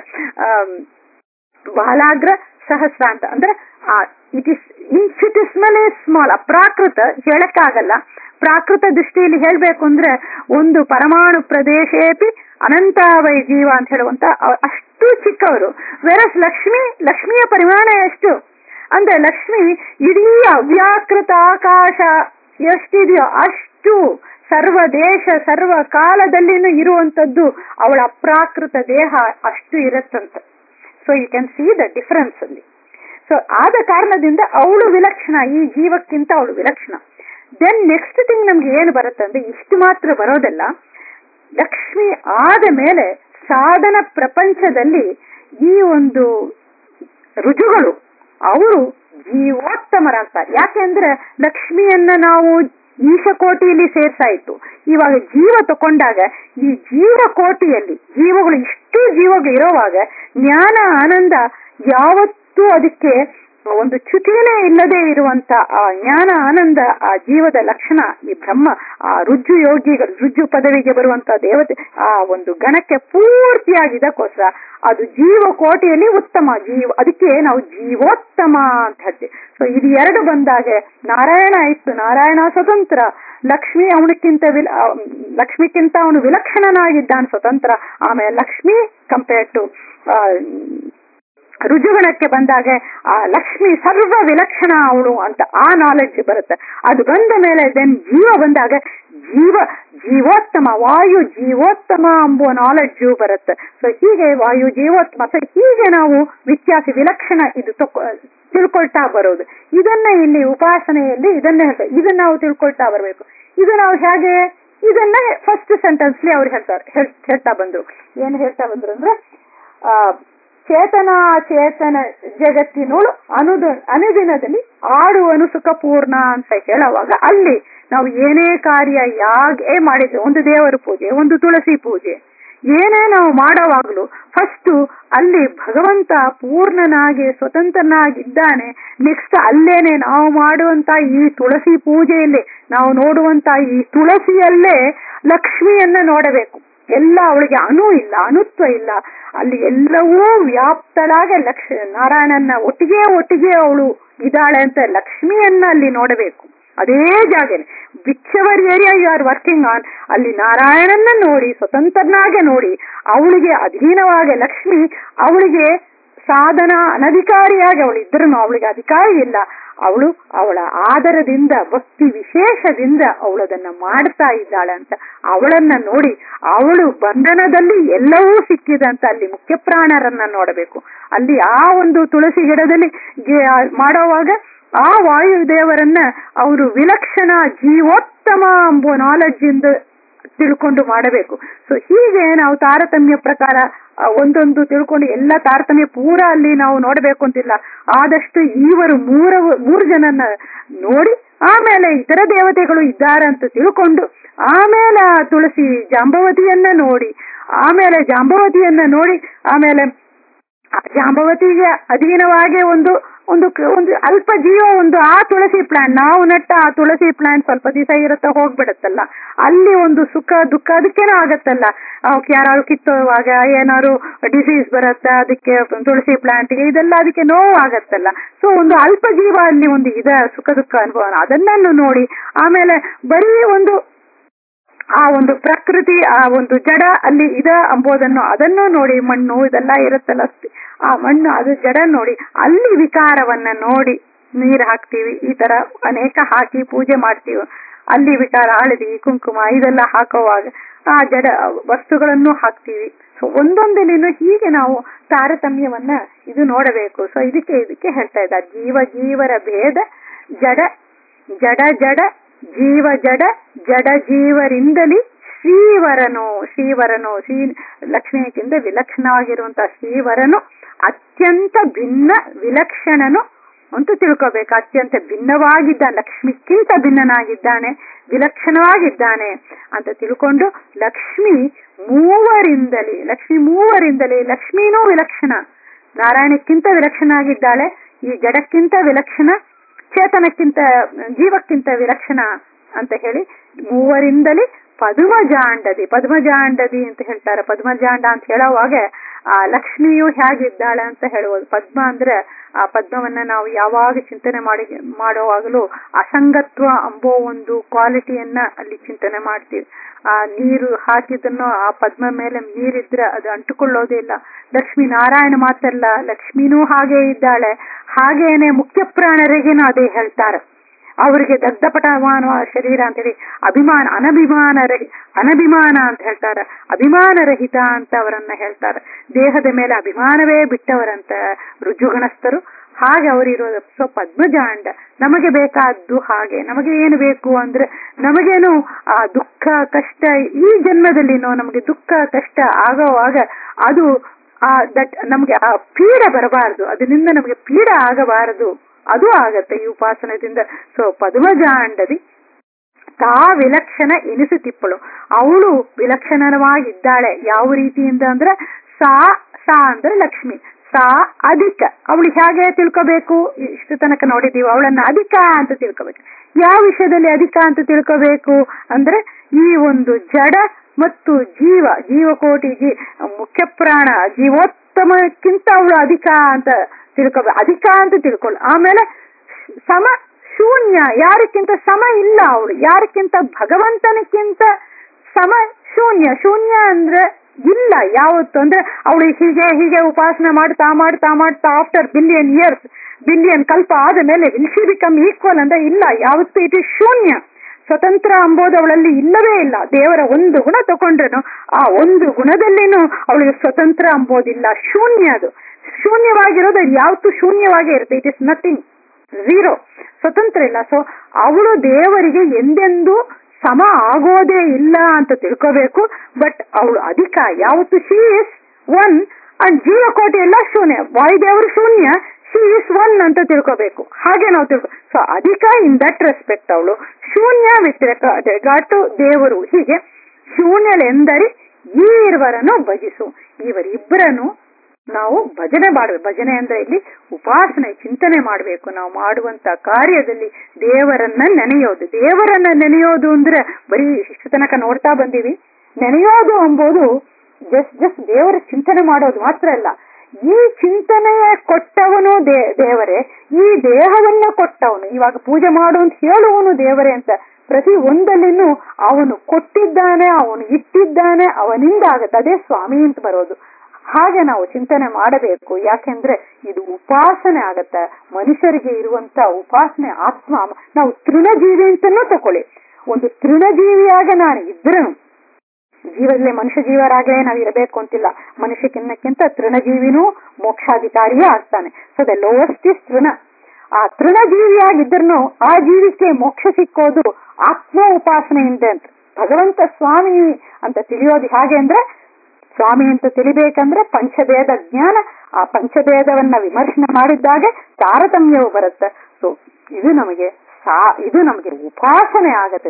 ಬಾಲಾಗ್ರ ಸಹಸ್ರ ಅಂತ ಅಂದ್ರೆ ಇಟ್ ಇಸ್ ಇನ್ಫಿಟಿಸ್ಮಲಿ ಸ್ಮಾಲ್ ಅಪ್ರಾಕೃತ ಹೇಳಕ್ಕಾಗಲ್ಲ ಪ್ರಾಕೃತ ದೃಷ್ಟಿಯಲ್ಲಿ ಹೇಳ್ಬೇಕು ಅಂದ್ರೆ ಒಂದು ಪರಮಾಣು ಪ್ರದೇಶೇಪಿ ಅನಂತಾವೈ ಜೀವ ಅಂತ ಹೇಳುವಂತ ಅಷ್ಟು ಚಿಕ್ಕವರು ವೆರಸ್ ಲಕ್ಷ್ಮಿ ಲಕ್ಷ್ಮಿಯ ಪರಿಮಾಣ ಎಷ್ಟು ಅಂದ್ರೆ ಲಕ್ಷ್ಮಿ ಇಡೀ ಅವ್ಯಾಕೃತ ಆಕಾಶ ಎಷ್ಟಿದೆಯೋ ಅಷ್ಟು ಸರ್ವ ದೇಶ ಸರ್ವ ಕಾಲದಲ್ಲಿನೂ ಇರುವಂತದ್ದು ಅವಳ ಅಪ್ರಾಕೃತ ದೇಹ ಅಷ್ಟು ಇರುತ್ತಂತ so you can see the difference ಅಲ್ಲಿ ಸೊ ಆದ ಕಾರಣದಿಂದ ಅವಳು ವಿಲಕ್ಷಣ ಈ ಜೀವಕ್ಕಿಂತ ಅವಳು ವಿಲಕ್ಷಣ ದೆನ್ ನೆಕ್ಸ್ಟ್ ಥಿಂಗ್ ನಮ್ಗೆ ಏನು ಬರುತ್ತೆ ಅಂದ್ರೆ ಇಷ್ಟು ಮಾತ್ರ ಬರೋದಲ್ಲ ಲಕ್ಷ್ಮಿ ಆದ ಮೇಲೆ ಸಾಧನ ಪ್ರಪಂಚದಲ್ಲಿ ಈ ಒಂದು ರುಜುಗಳು ಅವರು ಜೀವೋತ್ತಮರಾಗ್ತಾರೆ ಯಾಕೆಂದ್ರೆ ಲಕ್ಷ್ಮಿಯನ್ನ ನಾವು ಈಶಕೋಟಿಯಲ್ಲಿ ಸೇರ್ಸಾಯ್ತು ಇವಾಗ ಜೀವ ತಕೊಂಡಾಗ ಈ ಜೀವ ಕೋಟಿಯಲ್ಲಿ ಜೀವಗಳು ಇಷ್ಟು ಜೀವಗಳು ಇರೋವಾಗ ಜ್ಞಾನ ಆನಂದ ಯಾವತ್ತೂ ಅದಕ್ಕೆ ಒಂದು ಚ್ಯುತಿನೇ ಇಲ್ಲದೆ ಇರುವಂತ ಆ ಜ್ಞಾನ ಆನಂದ ಆ ಜೀವದ ಲಕ್ಷಣ ಈ ಬ್ರಹ್ಮ ಆ ರುಜ್ಜು ಯೋಗಿಗಳು ರುಜ್ಜು ಪದವಿಗೆ ಬರುವಂತ ದೇವತೆ ಆ ಒಂದು ಗಣಕ್ಕೆ ಪೂರ್ತಿಯಾಗಿದ್ದಕ್ಕೋಸ್ಕರ ಅದು ಜೀವ ಕೋಟೆಯಲ್ಲಿ ಉತ್ತಮ ಜೀವ ಅದಕ್ಕೆ ನಾವು ಜೀವೋತ್ತಮ ಅಂತ ಹೇಳ್ತೀವಿ ಸೊ ಇದು ಎರಡು ಬಂದಾಗ ನಾರಾಯಣ ಇತ್ತು ನಾರಾಯಣ ಸ್ವತಂತ್ರ ಲಕ್ಷ್ಮಿ ಅವನಕ್ಕಿಂತ ವಿಲ ಲಕ್ಷ್ಮಿಕ್ಕಿಂತ ಅವನು ವಿಲಕ್ಷಣನಾಗಿದ್ದಾನೆ ಸ್ವತಂತ್ರ ಆಮೇಲೆ ಲಕ್ಷ್ಮಿ ಕಂಪೇರ್ ಟು ರುಜುಗಣಕ್ಕೆ ಬಂದಾಗ ಆ ಲಕ್ಷ್ಮಿ ಸರ್ವ ವಿಲಕ್ಷಣ ಅವಳು ಅಂತ ಆ ನಾಲೆಡ್ಜ್ ಬರುತ್ತೆ ಅದು ಬಂದ ಮೇಲೆ ದೆನ್ ಜೀವ ಬಂದಾಗ ಜೀವ ಜೀವೋತ್ತಮ ವಾಯು ಜೀವೋತ್ತಮ ಎಂಬುವ ನಾಲೆಡ್ಜು ಬರುತ್ತೆ ಸೊ ಹೀಗೆ ವಾಯು ಜೀವೋತ್ತಮ ಸೊ ಹೀಗೆ ನಾವು ವ್ಯತ್ಯಾಸ ವಿಲಕ್ಷಣ ಇದು ತಕೊ ತಿಳ್ಕೊಳ್ತಾ ಬರೋದು ಇದನ್ನ ಇಲ್ಲಿ ಉಪಾಸನೆಯಲ್ಲಿ ಇದನ್ನ ಹೇಳ್ತಾರೆ ಇದನ್ನ ನಾವು ತಿಳ್ಕೊಳ್ತಾ ಬರಬೇಕು ಇದು ನಾವು ಹೇಗೆ ಇದನ್ನ ಫಸ್ಟ್ ಸೆಂಟೆನ್ಸ್ಲಿ ಅವ್ರು ಹೇಳ್ತಾರೆ ಹೇಳ್ತಾ ಬಂದ್ರು ಏನು ಹೇಳ್ತಾ ಬಂದ್ರು ಅಂದ್ರೆ ಆ ಚೇತನ ಚೇತನ ಜಗತ್ತಿನೋಳು ಅನುದ ಅನುದಿನದಲ್ಲಿ ಆಡುವನು ಸುಖಪೂರ್ಣ ಅಂತ ಹೇಳುವಾಗ ಅಲ್ಲಿ ನಾವು ಏನೇ ಕಾರ್ಯ ಯಾಗೆ ಮಾಡಿದ್ರೆ ಒಂದು ದೇವರ ಪೂಜೆ ಒಂದು ತುಳಸಿ ಪೂಜೆ ಏನೇ ನಾವು ಮಾಡೋವಾಗ್ಲೂ ಫಸ್ಟ್ ಅಲ್ಲಿ ಭಗವಂತ ಪೂರ್ಣನಾಗಿ ಸ್ವತಂತ್ರನಾಗಿದ್ದಾನೆ ನೆಕ್ಸ್ಟ್ ಅಲ್ಲೇನೆ ನಾವು ಮಾಡುವಂತ ಈ ತುಳಸಿ ಪೂಜೆಯಲ್ಲಿ ನಾವು ನೋಡುವಂತ ಈ ತುಳಸಿಯಲ್ಲೇ ಲಕ್ಷ್ಮಿಯನ್ನ ನೋಡಬೇಕು ಎಲ್ಲ ಅವಳಿಗೆ ಅಣು ಇಲ್ಲ ಅಣುತ್ವ ಇಲ್ಲ ಅಲ್ಲಿ ಎಲ್ಲವೂ ವ್ಯಾಪ್ತಳಾಗಿ ಲಕ್ಷ ನಾರಾಯಣನ ಒಟ್ಟಿಗೆ ಒಟ್ಟಿಗೆ ಅವಳು ಇದ್ದಾಳೆ ಅಂತ ಲಕ್ಷ್ಮಿಯನ್ನ ಅಲ್ಲಿ ನೋಡಬೇಕು ಅದೇ ಜಾಗನೆ whichever area you are working on ಅಲ್ಲಿ ನಾರಾಯಣನ್ನ ನೋಡಿ ಸ್ವತಂತ್ರನಾಗೆ ನೋಡಿ ಅವಳಿಗೆ ಅಧೀನವಾಗಿ ಲಕ್ಷ್ಮಿ ಅವಳಿಗೆ ಸಾಧನ ಅನಧಿಕಾರಿಯಾಗಿ ಅವಳು ಇದ್ರೂ ಅವಳಿಗೆ ಅಧಿಕಾರಿ ಇಲ್ಲ ಅವಳು ಅವಳ ಆದರದಿಂದ ಭಕ್ತಿ ವಿಶೇಷದಿಂದ ಅವಳದನ್ನ ಮಾಡ್ತಾ ಇದ್ದಾಳೆ ಅಂತ ಅವಳನ್ನ ನೋಡಿ ಅವಳು ಬಂಧನದಲ್ಲಿ ಎಲ್ಲವೂ ಸಿಕ್ಕಿದೆ ಅಂತ ಅಲ್ಲಿ ಮುಖ್ಯ ಪ್ರಾಣರನ್ನ ನೋಡಬೇಕು ಅಲ್ಲಿ ಆ ಒಂದು ತುಳಸಿ ಗಿಡದಲ್ಲಿ ಮಾಡೋವಾಗ ಆ ವಾಯುದೇವರನ್ನ ಅವರು ವಿಲಕ್ಷಣ ಜೀವೋತ್ತಮ ಎಂಬುವ ನಾಲೆಡ್ಜ್ ಇಂದ ತಿಳ್ಕೊಂಡು ಮಾಡಬೇಕು ಸೊ ಹೀಗೆ ನಾವು ತಾರತಮ್ಯ ಪ್ರಕಾರ ಒಂದೊಂದು ತಿಳ್ಕೊಂಡು ಎಲ್ಲ ತಾರತಮ್ಯ ಪೂರ ಅಲ್ಲಿ ನಾವು ನೋಡಬೇಕು ಅಂತಿಲ್ಲ ಆದಷ್ಟು ಈವರು ಮೂರ ಮೂರು ಜನನ್ನ ನೋಡಿ ಆಮೇಲೆ ಇತರ ದೇವತೆಗಳು ಇದ್ದಾರೆ ಅಂತ ತಿಳ್ಕೊಂಡು ಆಮೇಲೆ ಆ ತುಳಸಿ ಜಾಂಬವತಿಯನ್ನ ನೋಡಿ ಆಮೇಲೆ ಜಾಂಬವತಿಯನ್ನ ನೋಡಿ ಆಮೇಲೆ ಜಾಂಬವತಿಗೆ ಅಧೀನವಾಗಿ ಒಂದು ಒಂದು ಒಂದು ಅಲ್ಪ ಜೀವ ಒಂದು ಆ ತುಳಸಿ ಪ್ಲಾಂಟ್ ನಾವು ನಟ್ಟ ಆ ತುಳಸಿ ಪ್ಲಾಂಟ್ ಸ್ವಲ್ಪ ದಿವಸ ಇರುತ್ತಾ ಹೋಗ್ಬಿಡತ್ತಲ್ಲ ಅಲ್ಲಿ ಒಂದು ಸುಖ ದುಃಖ ಅದಕ್ಕೇನೋ ಆಗತ್ತಲ್ಲ ಅವಕ್ಕೆ ಯಾರು ಕಿತ್ತುವಾಗ ಏನಾದ್ರು ಡಿಸೀಸ್ ಬರುತ್ತೆ ಅದಕ್ಕೆ ತುಳಸಿ ಪ್ಲಾಂಟ್ಗೆ ಇದೆಲ್ಲ ಅದಕ್ಕೆ ನೋವು ಆಗತ್ತಲ್ಲ ಸೊ ಒಂದು ಅಲ್ಪ ಜೀವ ಅಲ್ಲಿ ಒಂದು ಇದ ಸುಖ ದುಃಖ ಅನುಭವ ಅದನ್ನನ್ನು ನೋಡಿ ಆಮೇಲೆ ಬರೀ ಒಂದು ಆ ಒಂದು ಪ್ರಕೃತಿ ಆ ಒಂದು ಜಡ ಅಲ್ಲಿ ಇದ ಅಂಬೋದನ್ನು ಅದನ್ನು ನೋಡಿ ಮಣ್ಣು ಇದೆಲ್ಲ ಇರುತ್ತಲ್ಲ ಆ ಮಣ್ಣು ಅದು ಜಡ ನೋಡಿ ಅಲ್ಲಿ ವಿಕಾರವನ್ನ ನೋಡಿ ನೀರು ಹಾಕ್ತಿವಿ ಈ ತರ ಅನೇಕ ಹಾಕಿ ಪೂಜೆ ಮಾಡ್ತೀವಿ ಅಲ್ಲಿ ವಿಕಾರ ಹಳದಿ ಕುಂಕುಮ ಇದೆಲ್ಲ ಹಾಕುವಾಗ ಆ ಜಡ ವಸ್ತುಗಳನ್ನು ಹಾಕ್ತೀವಿ ಸೊ ಒಂದೊಂದಿನೂ ಹೀಗೆ ನಾವು ತಾರತಮ್ಯವನ್ನ ಇದು ನೋಡಬೇಕು ಸೊ ಇದಕ್ಕೆ ಇದಕ್ಕೆ ಹೇಳ್ತಾ ಇದ್ದಾರೆ ಜೀವ ಜೀವರ ಭೇದ ಜಡ ಜಡ ಜಡ ಜೀವ ಜಡ ಜಡ ಜೀವರಿಂದಲಿ ಶ್ರೀವರನು ಶ್ರೀವರನು ಶ್ರೀ ಲಕ್ಷ್ಮಿಯಕ್ಕಿಂತ ವಿಲಕ್ಷಣವಾಗಿರುವಂತಹ ಶ್ರೀವರನು ಅತ್ಯಂತ ಭಿನ್ನ ವಿಲಕ್ಷಣನು ಅಂತ ತಿಳ್ಕೋಬೇಕು ಅತ್ಯಂತ ಭಿನ್ನವಾಗಿದ್ದ ಲಕ್ಷ್ಮಿಕ್ಕಿಂತ ಭಿನ್ನನಾಗಿದ್ದಾನೆ ವಿಲಕ್ಷಣವಾಗಿದ್ದಾನೆ ಅಂತ ತಿಳ್ಕೊಂಡು ಲಕ್ಷ್ಮಿ ಮೂವರಿಂದಲೇ ಲಕ್ಷ್ಮಿ ಮೂವರಿಂದಲೇ ಲಕ್ಷ್ಮೀನೂ ವಿಲಕ್ಷಣ ನಾರಾಯಣಕ್ಕಿಂತ ವಿಲಕ್ಷಣ ಆಗಿದ್ದಾಳೆ ಈ ಜಡಕ್ಕಿಂತ ವಿಲಕ್ಷಣ ಚೇತನಕ್ಕಿಂತ ಜೀವಕ್ಕಿಂತ ವಿಲಕ್ಷಣ ಅಂತ ಹೇಳಿ ಮೂವರಿಂದಲೇ ಪದ್ಮಜಾಂಡದಿ ಪದ್ಮಜಾಂಡದಿ ಅಂತ ಹೇಳ್ತಾರೆ ಪದ್ಮಜಾಂಡ ಅಂತ ಹೇಳುವಾಗ ಆ ಲಕ್ಷ್ಮಿಯು ಹೇಗಿದ್ದಾಳೆ ಅಂತ ಹೇಳುವುದು ಪದ್ಮ ಅಂದ್ರೆ ಆ ಪದ್ಮವನ್ನ ನಾವು ಯಾವಾಗ ಚಿಂತನೆ ಮಾಡಿ ಮಾಡುವಾಗಲೂ ಅಸಂಗತ್ವ ಅಂಬೋ ಒಂದು ಕ್ವಾಲಿಟಿಯನ್ನ ಅಲ್ಲಿ ಚಿಂತನೆ ಮಾಡ್ತೀವಿ ಆ ನೀರು ಹಾಕಿದನ್ನು ಆ ಪದ್ಮ ಮೇಲೆ ನೀರಿದ್ರೆ ಅದು ಅಂಟುಕೊಳ್ಳೋದೇ ಇಲ್ಲ ಲಕ್ಷ್ಮೀ ನಾರಾಯಣ ಮಾತಲ್ಲ ಲಕ್ಷ್ಮೀನೂ ಹಾಗೆ ಇದ್ದಾಳೆ ಹಾಗೇನೆ ಮುಖ್ಯ ಪ್ರಾಣರಿಗೇನು ಅದೇ ಹೇಳ್ತಾರೆ ಅವರಿಗೆ ದಗ್ಧಪಟಮಾನ ಶರೀರ ಅಂತೇಳಿ ಅಭಿಮಾನ ಅನಭಿಮಾನ ರಹಿ ಅನಭಿಮಾನ ಅಂತ ಹೇಳ್ತಾರೆ ಅಭಿಮಾನ ರಹಿತ ಅಂತ ಅವರನ್ನ ಹೇಳ್ತಾರೆ ದೇಹದ ಮೇಲೆ ಅಭಿಮಾನವೇ ಬಿಟ್ಟವರಂತ ರುಜುಗಣಸ್ಥರು ಹಾಗೆ ಅವರಿರೋದು ಸೊ ಪದ್ಮಜಾಂಡ ನಮಗೆ ಬೇಕಾದ್ದು ಹಾಗೆ ನಮಗೆ ಏನು ಬೇಕು ಅಂದ್ರೆ ನಮಗೇನು ಆ ದುಃಖ ಕಷ್ಟ ಈ ಜನ್ಮದಲ್ಲಿನೋ ನಮಗೆ ದುಃಖ ಕಷ್ಟ ಆಗೋವಾಗ ಅದು ಆ ದಟ್ ನಮಗೆ ಆ ಪೀಡ ಬರಬಾರದು ಅದರಿಂದ ನಮಗೆ ಪೀಡ ಆಗಬಾರದು ಅದು ಆಗತ್ತೆ ಈ ಉಪಾಸನದಿಂದ ಸೊ ಪದ್ಮಜಾಂಡದಿ ತಾ ವಿಲಕ್ಷಣ ಎನಿಸುತ್ತಿಪ್ಪಳು ಅವಳು ವಿಲಕ್ಷಣವಾಗಿದ್ದಾಳೆ ಯಾವ ರೀತಿಯಿಂದ ಅಂದ್ರೆ ಸಾ ಸಾ ಅಂದ್ರೆ ಲಕ್ಷ್ಮಿ ಸಾ ಅಧಿಕ ಅವಳು ಹೇಗೆ ತಿಳ್ಕೋಬೇಕು ಇಷ್ಟು ತನಕ ನೋಡಿದೀವಿ ಅವಳನ್ನ ಅಧಿಕ ಅಂತ ತಿಳ್ಕೋಬೇಕು ಯಾವ ವಿಷಯದಲ್ಲಿ ಅಧಿಕ ಅಂತ ತಿಳ್ಕೋಬೇಕು ಅಂದ್ರೆ ಈ ಒಂದು ಜಡ ಮತ್ತು ಜೀವ ಜೀವಕೋಟಿ ಜೀ ಮುಖ್ಯ ಪ್ರಾಣ ಜೀವೋತ್ತಮಕ್ಕಿಂತ ಅವಳು ಅಧಿಕ ಅಂತ ತಿಳ್ಕೋಬೇಕು ಅಧಿಕ ಅಂತ ತಿಳ್ಕೊಳ್ಳು ಆಮೇಲೆ ಸಮ ಶೂನ್ಯ ಯಾರಕ್ಕಿಂತ ಸಮ ಇಲ್ಲ ಅವಳು ಯಾರಕ್ಕಿಂತ ಭಗವಂತನಕ್ಕಿಂತ ಸಮ ಶೂನ್ಯ ಶೂನ್ಯ ಅಂದ್ರೆ ಇಲ್ಲ ಯಾವತ್ತು ಅಂದ್ರೆ ಅವಳು ಹೀಗೆ ಹೀಗೆ ಉಪಾಸನೆ ಮಾಡ್ತಾ ಮಾಡ್ತಾ ಮಾಡ್ತಾ ಆಫ್ಟರ್ ಬಿಲಿಯನ್ ಇಯರ್ಸ್ ಬಿಲಿಯನ್ ಕಲ್ಪ ಆದ ಮೇಲೆ ವಿಲ್ ಶಿ ಬಿಕಮ್ ಈಕ್ವಲ್ ಅಂದ್ರೆ ಇಲ್ಲ ಯಾವತ್ತು ಇಟ್ ಇಸ್ ಶೂನ್ಯ ಸ್ವತಂತ್ರ ಅಂಬೋದು ಅವಳಲ್ಲಿ ಇಲ್ಲವೇ ಇಲ್ಲ ದೇವರ ಒಂದು ಗುಣ ತಗೊಂಡ್ರೇನು ಆ ಒಂದು ಗುಣದಲ್ಲಿನೂ ಅವಳಿಗೆ ಸ್ವತಂತ್ರ ಅಂಬೋದಿಲ್ಲ ಶೂನ್ಯ ಅದು ಶೂನ್ಯವಾಗಿರೋದು ಅದು ಯಾವತ್ತೂ ಶೂನ್ಯವಾಗೇ ಇರುತ್ತೆ ಇಟ್ ಇಸ್ ನಥಿಂಗ್ ಝೀರೋ ಸ್ವತಂತ್ರ ಇಲ್ಲ ಸೊ ಅವಳು ದೇವರಿಗೆ ಎಂದೆಂದೂ ಸಮ ಆಗೋದೇ ಇಲ್ಲ ಅಂತ ತಿಳ್ಕೋಬೇಕು ಬಟ್ ಅವಳು ಅಧಿಕ ಯಾವತ್ತು ಶಿ ಇಸ್ ಒನ್ ಅಂಡ್ ಜೀವಕೋಟಿ ಎಲ್ಲ ಶೂನ್ಯ ವಾಯುದೇವರು ಶೂನ್ಯ ಶಿ ಇಸ್ ಒನ್ ಅಂತ ತಿಳ್ಕೋಬೇಕು ಹಾಗೆ ನಾವು ತಿಳ್ಕೊ ಸೊ ಅಧಿಕ ಇನ್ ದಟ್ ರೆಸ್ಪೆಕ್ಟ್ ಅವಳು ಶೂನ್ಯ ವಿತ್ ರೆಗಾರ್ಡ್ ಟು ದೇವರು ಹೀಗೆ ಶೂನ್ಯಳೆಂದರೆ ಈ ಇರುವರನ್ನು ಭಜಿಸು ಇವರಿಬ್ಬರನ್ನು ನಾವು ಭಜನೆ ಮಾಡಬೇಕು ಭಜನೆ ಅಂದ್ರೆ ಇಲ್ಲಿ ಉಪಾಸನೆ ಚಿಂತನೆ ಮಾಡಬೇಕು ನಾವು ಮಾಡುವಂತ ಕಾರ್ಯದಲ್ಲಿ ದೇವರನ್ನ ನೆನೆಯೋದು ದೇವರನ್ನ ನೆನೆಯೋದು ಅಂದ್ರೆ ಬರೀ ಇಷ್ಟು ತನಕ ನೋಡ್ತಾ ಬಂದೀವಿ ನೆನೆಯೋದು ಎಂಬುದು ಜಸ್ಟ್ ಜಸ್ಟ್ ದೇವರ ಚಿಂತನೆ ಮಾಡೋದು ಮಾತ್ರ ಅಲ್ಲ ಈ ಚಿಂತನೆಯ ಕೊಟ್ಟವನು ದೇ ದೇವರೇ ಈ ದೇಹವನ್ನ ಕೊಟ್ಟವನು ಇವಾಗ ಪೂಜೆ ಮಾಡು ಅಂತ ಹೇಳುವನು ದೇವರೇ ಅಂತ ಪ್ರತಿ ಒಂದಲ್ಲಿನೂ ಅವನು ಕೊಟ್ಟಿದ್ದಾನೆ ಅವನು ಇಟ್ಟಿದ್ದಾನೆ ಅವನಿಂದ ಆಗತ್ತೆ ಅದೇ ಸ್ವಾಮಿ ಅಂತ ಬರೋದು ಹಾಗೆ ನಾವು ಚಿಂತನೆ ಮಾಡಬೇಕು ಯಾಕೆಂದ್ರೆ ಇದು ಉಪಾಸನೆ ಆಗತ್ತೆ ಮನುಷ್ಯರಿಗೆ ಇರುವಂತ ಉಪಾಸನೆ ಆತ್ಮ ನಾವು ತೃಣಜೀವಿ ಅಂತಾನೂ ತಕೊಳ್ಳಿ ಒಂದು ತೃಣಜೀವಿಯಾಗ ನಾನು ಇದ್ರೂ ಜೀವದಲ್ಲಿ ಮನುಷ್ಯ ಜೀವರಾಗಲೇ ನಾವು ಇರಬೇಕು ಅಂತಿಲ್ಲ ಮನುಷ್ಯಕ್ಕಿನ್ನಕ್ಕಿಂತ ತೃಣಜೀವಿನೂ ಮೋಕ್ಷಾಧಿಕಾರಿಯೇ ಆಗ್ತಾನೆ ಸೊ ದ ಲೋವೆಸ್ಟ್ ಇಸ್ ತೃಣ ಆ ತೃಣಜೀವಿಯಾಗಿದ್ರೂ ಆ ಜೀವಿಗೆ ಮೋಕ್ಷ ಸಿಕ್ಕೋದು ಆತ್ಮ ಉಪಾಸನೆಯಿಂದ ಅಂತ ಭಗವಂತ ಸ್ವಾಮಿ ಅಂತ ತಿಳಿಯೋದು ಹೇಗೆ ಅಂದ್ರೆ ಸ್ವಾಮಿ ಅಂತ ತಿಳಿಬೇಕಂದ್ರೆ ಪಂಚಭೇದ ಜ್ಞಾನ ಆ ಪಂಚಭೇದವನ್ನ ವಿಮರ್ಶನೆ ಮಾಡಿದ್ದಾಗೆ ತಾರತಮ್ಯವು ಬರುತ್ತೆ ಸೊ ಇದು ನಮಗೆ ಸಾ ಇದು ನಮಗೆ ಉಪಾಸನೆ ಆಗತ್ತೆ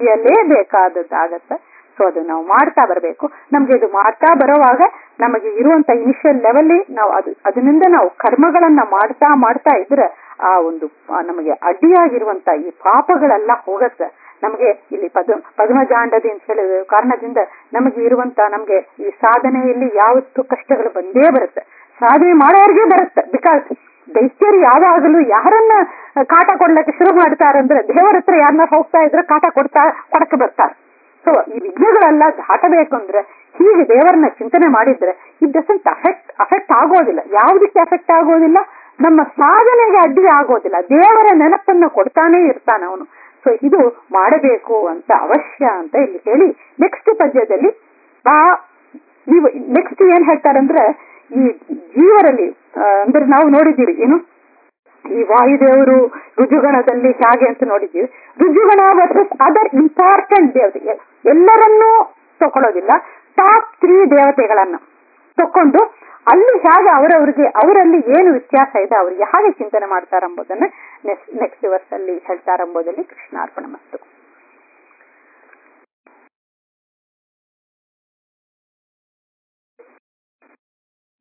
ತಿಳಿಯಲೇಬೇಕಾದದ್ದಾಗತ್ತೆ ಸೊ ಅದು ನಾವು ಮಾಡ್ತಾ ಬರಬೇಕು ನಮ್ಗೆ ಇದು ಮಾಡ್ತಾ ಬರುವಾಗ ನಮಗೆ ಇರುವಂತ ಇನಿಷಿಯಲ್ ಲೆವೆಲ್ಲಿ ನಾವು ಅದು ಅದರಿಂದ ನಾವು ಕರ್ಮಗಳನ್ನ ಮಾಡ್ತಾ ಮಾಡ್ತಾ ಇದ್ರೆ ಆ ಒಂದು ನಮಗೆ ಅಡ್ಡಿಯಾಗಿರುವಂತ ಈ ಪಾಪಗಳೆಲ್ಲ ಹೋಗತ್ತೆ ನಮಗೆ ಇಲ್ಲಿ ಪದ ಪದ್ಮಜಾಂಡದಿ ಅಂತ ಹೇಳಿದ ಕಾರಣದಿಂದ ನಮಗೆ ಇರುವಂತ ನಮಗೆ ಈ ಸಾಧನೆಯಲ್ಲಿ ಯಾವತ್ತು ಕಷ್ಟಗಳು ಬಂದೇ ಬರುತ್ತೆ ಸಾಧನೆ ಮಾಡೋರಿಗೆ ಬರುತ್ತೆ ಬಿಕಾಸ್ ದೈತ್ಯರು ಯಾವಾಗಲೂ ಯಾರನ್ನ ಕಾಟ ಕೊಡ್ಲಿಕ್ಕೆ ಶುರು ಮಾಡ್ತಾರಂದ್ರೆ ದೇವರ ಹತ್ರ ಯಾರನ್ನ ಹೋಗ್ತಾ ಇದ್ರೆ ಕಾಟ ಕೊಡ್ತಾ ಕೊಡಕ್ಕೆ ಬರ್ತಾರೆ ಸೊ ಈ ವಿಘ್ನಗಳೆಲ್ಲ ದಾಟಬೇಕು ಅಂದ್ರೆ ಹೀಗೆ ದೇವರನ್ನ ಚಿಂತನೆ ಮಾಡಿದ್ರೆ ಇಟ್ ಡಸಂಟ್ ಅಫೆಕ್ಟ್ ಅಫೆಕ್ಟ್ ಆಗೋದಿಲ್ಲ ಯಾವುದಕ್ಕೆ ಅಫೆಕ್ಟ್ ಆಗೋದಿಲ್ಲ ನಮ್ಮ ಸಾಧನೆಗೆ ಅಡ್ಡಿ ಆಗೋದಿಲ್ಲ ದೇವರ ನೆನಪನ್ನ ಕೊಡ್ತಾನೆ ಇರ್ತಾನೆ ಅವನು ಸೊ ಇದು ಮಾಡಬೇಕು ಅಂತ ಅವಶ್ಯ ಅಂತ ಇಲ್ಲಿ ಹೇಳಿ ನೆಕ್ಸ್ಟ್ ಪದ್ಯದಲ್ಲಿ ಆ ನೀವು ನೆಕ್ಸ್ಟ್ ಏನ್ ಹೇಳ್ತಾರಂದ್ರೆ ಈ ಜೀವರಲ್ಲಿ ಅಂದ್ರೆ ನಾವು ನೋಡಿದ್ದೀವಿ ಏನು ಈ ವಾಯುದೇವರು ರುಜುಗಣದಲ್ಲಿ ಹೇಗೆ ಅಂತ ನೋಡಿದ್ದೀವಿ ರುಜುಗಣ ವರ್ಸಸ್ ಅದರ್ ಇಂಪಾರ್ಟೆಂಟ್ ದೇವತೆ ಎಲ್ಲರನ್ನೂ ತಕೊಳ್ಳೋದಿಲ್ಲ ಟಾಪ್ ತ್ರೀ ದೇವತೆಗಳನ್ನ ತಕೊಂಡು ಅಲ್ಲಿ ಹೇಗೆ ಅವರವರಿಗೆ ಅವರಲ್ಲಿ ಏನು ವ್ಯತ್ಯಾಸ ಇದೆ ಅವರಿಗೆ ಹಾಗೆ ಚಿಂತನೆ ಮಾಡ್ತಾರೆಂಬುದನ್ನ ನೆಕ್ಸ್ಟ್ ವರ್ಸ್ ಅಲ್ಲಿ ಹೇಳ್ತಾರೆಂಬುದಲ್ಲಿ ಕೃಷ್ಣಾರ್ಪಣ ಮತ್ತು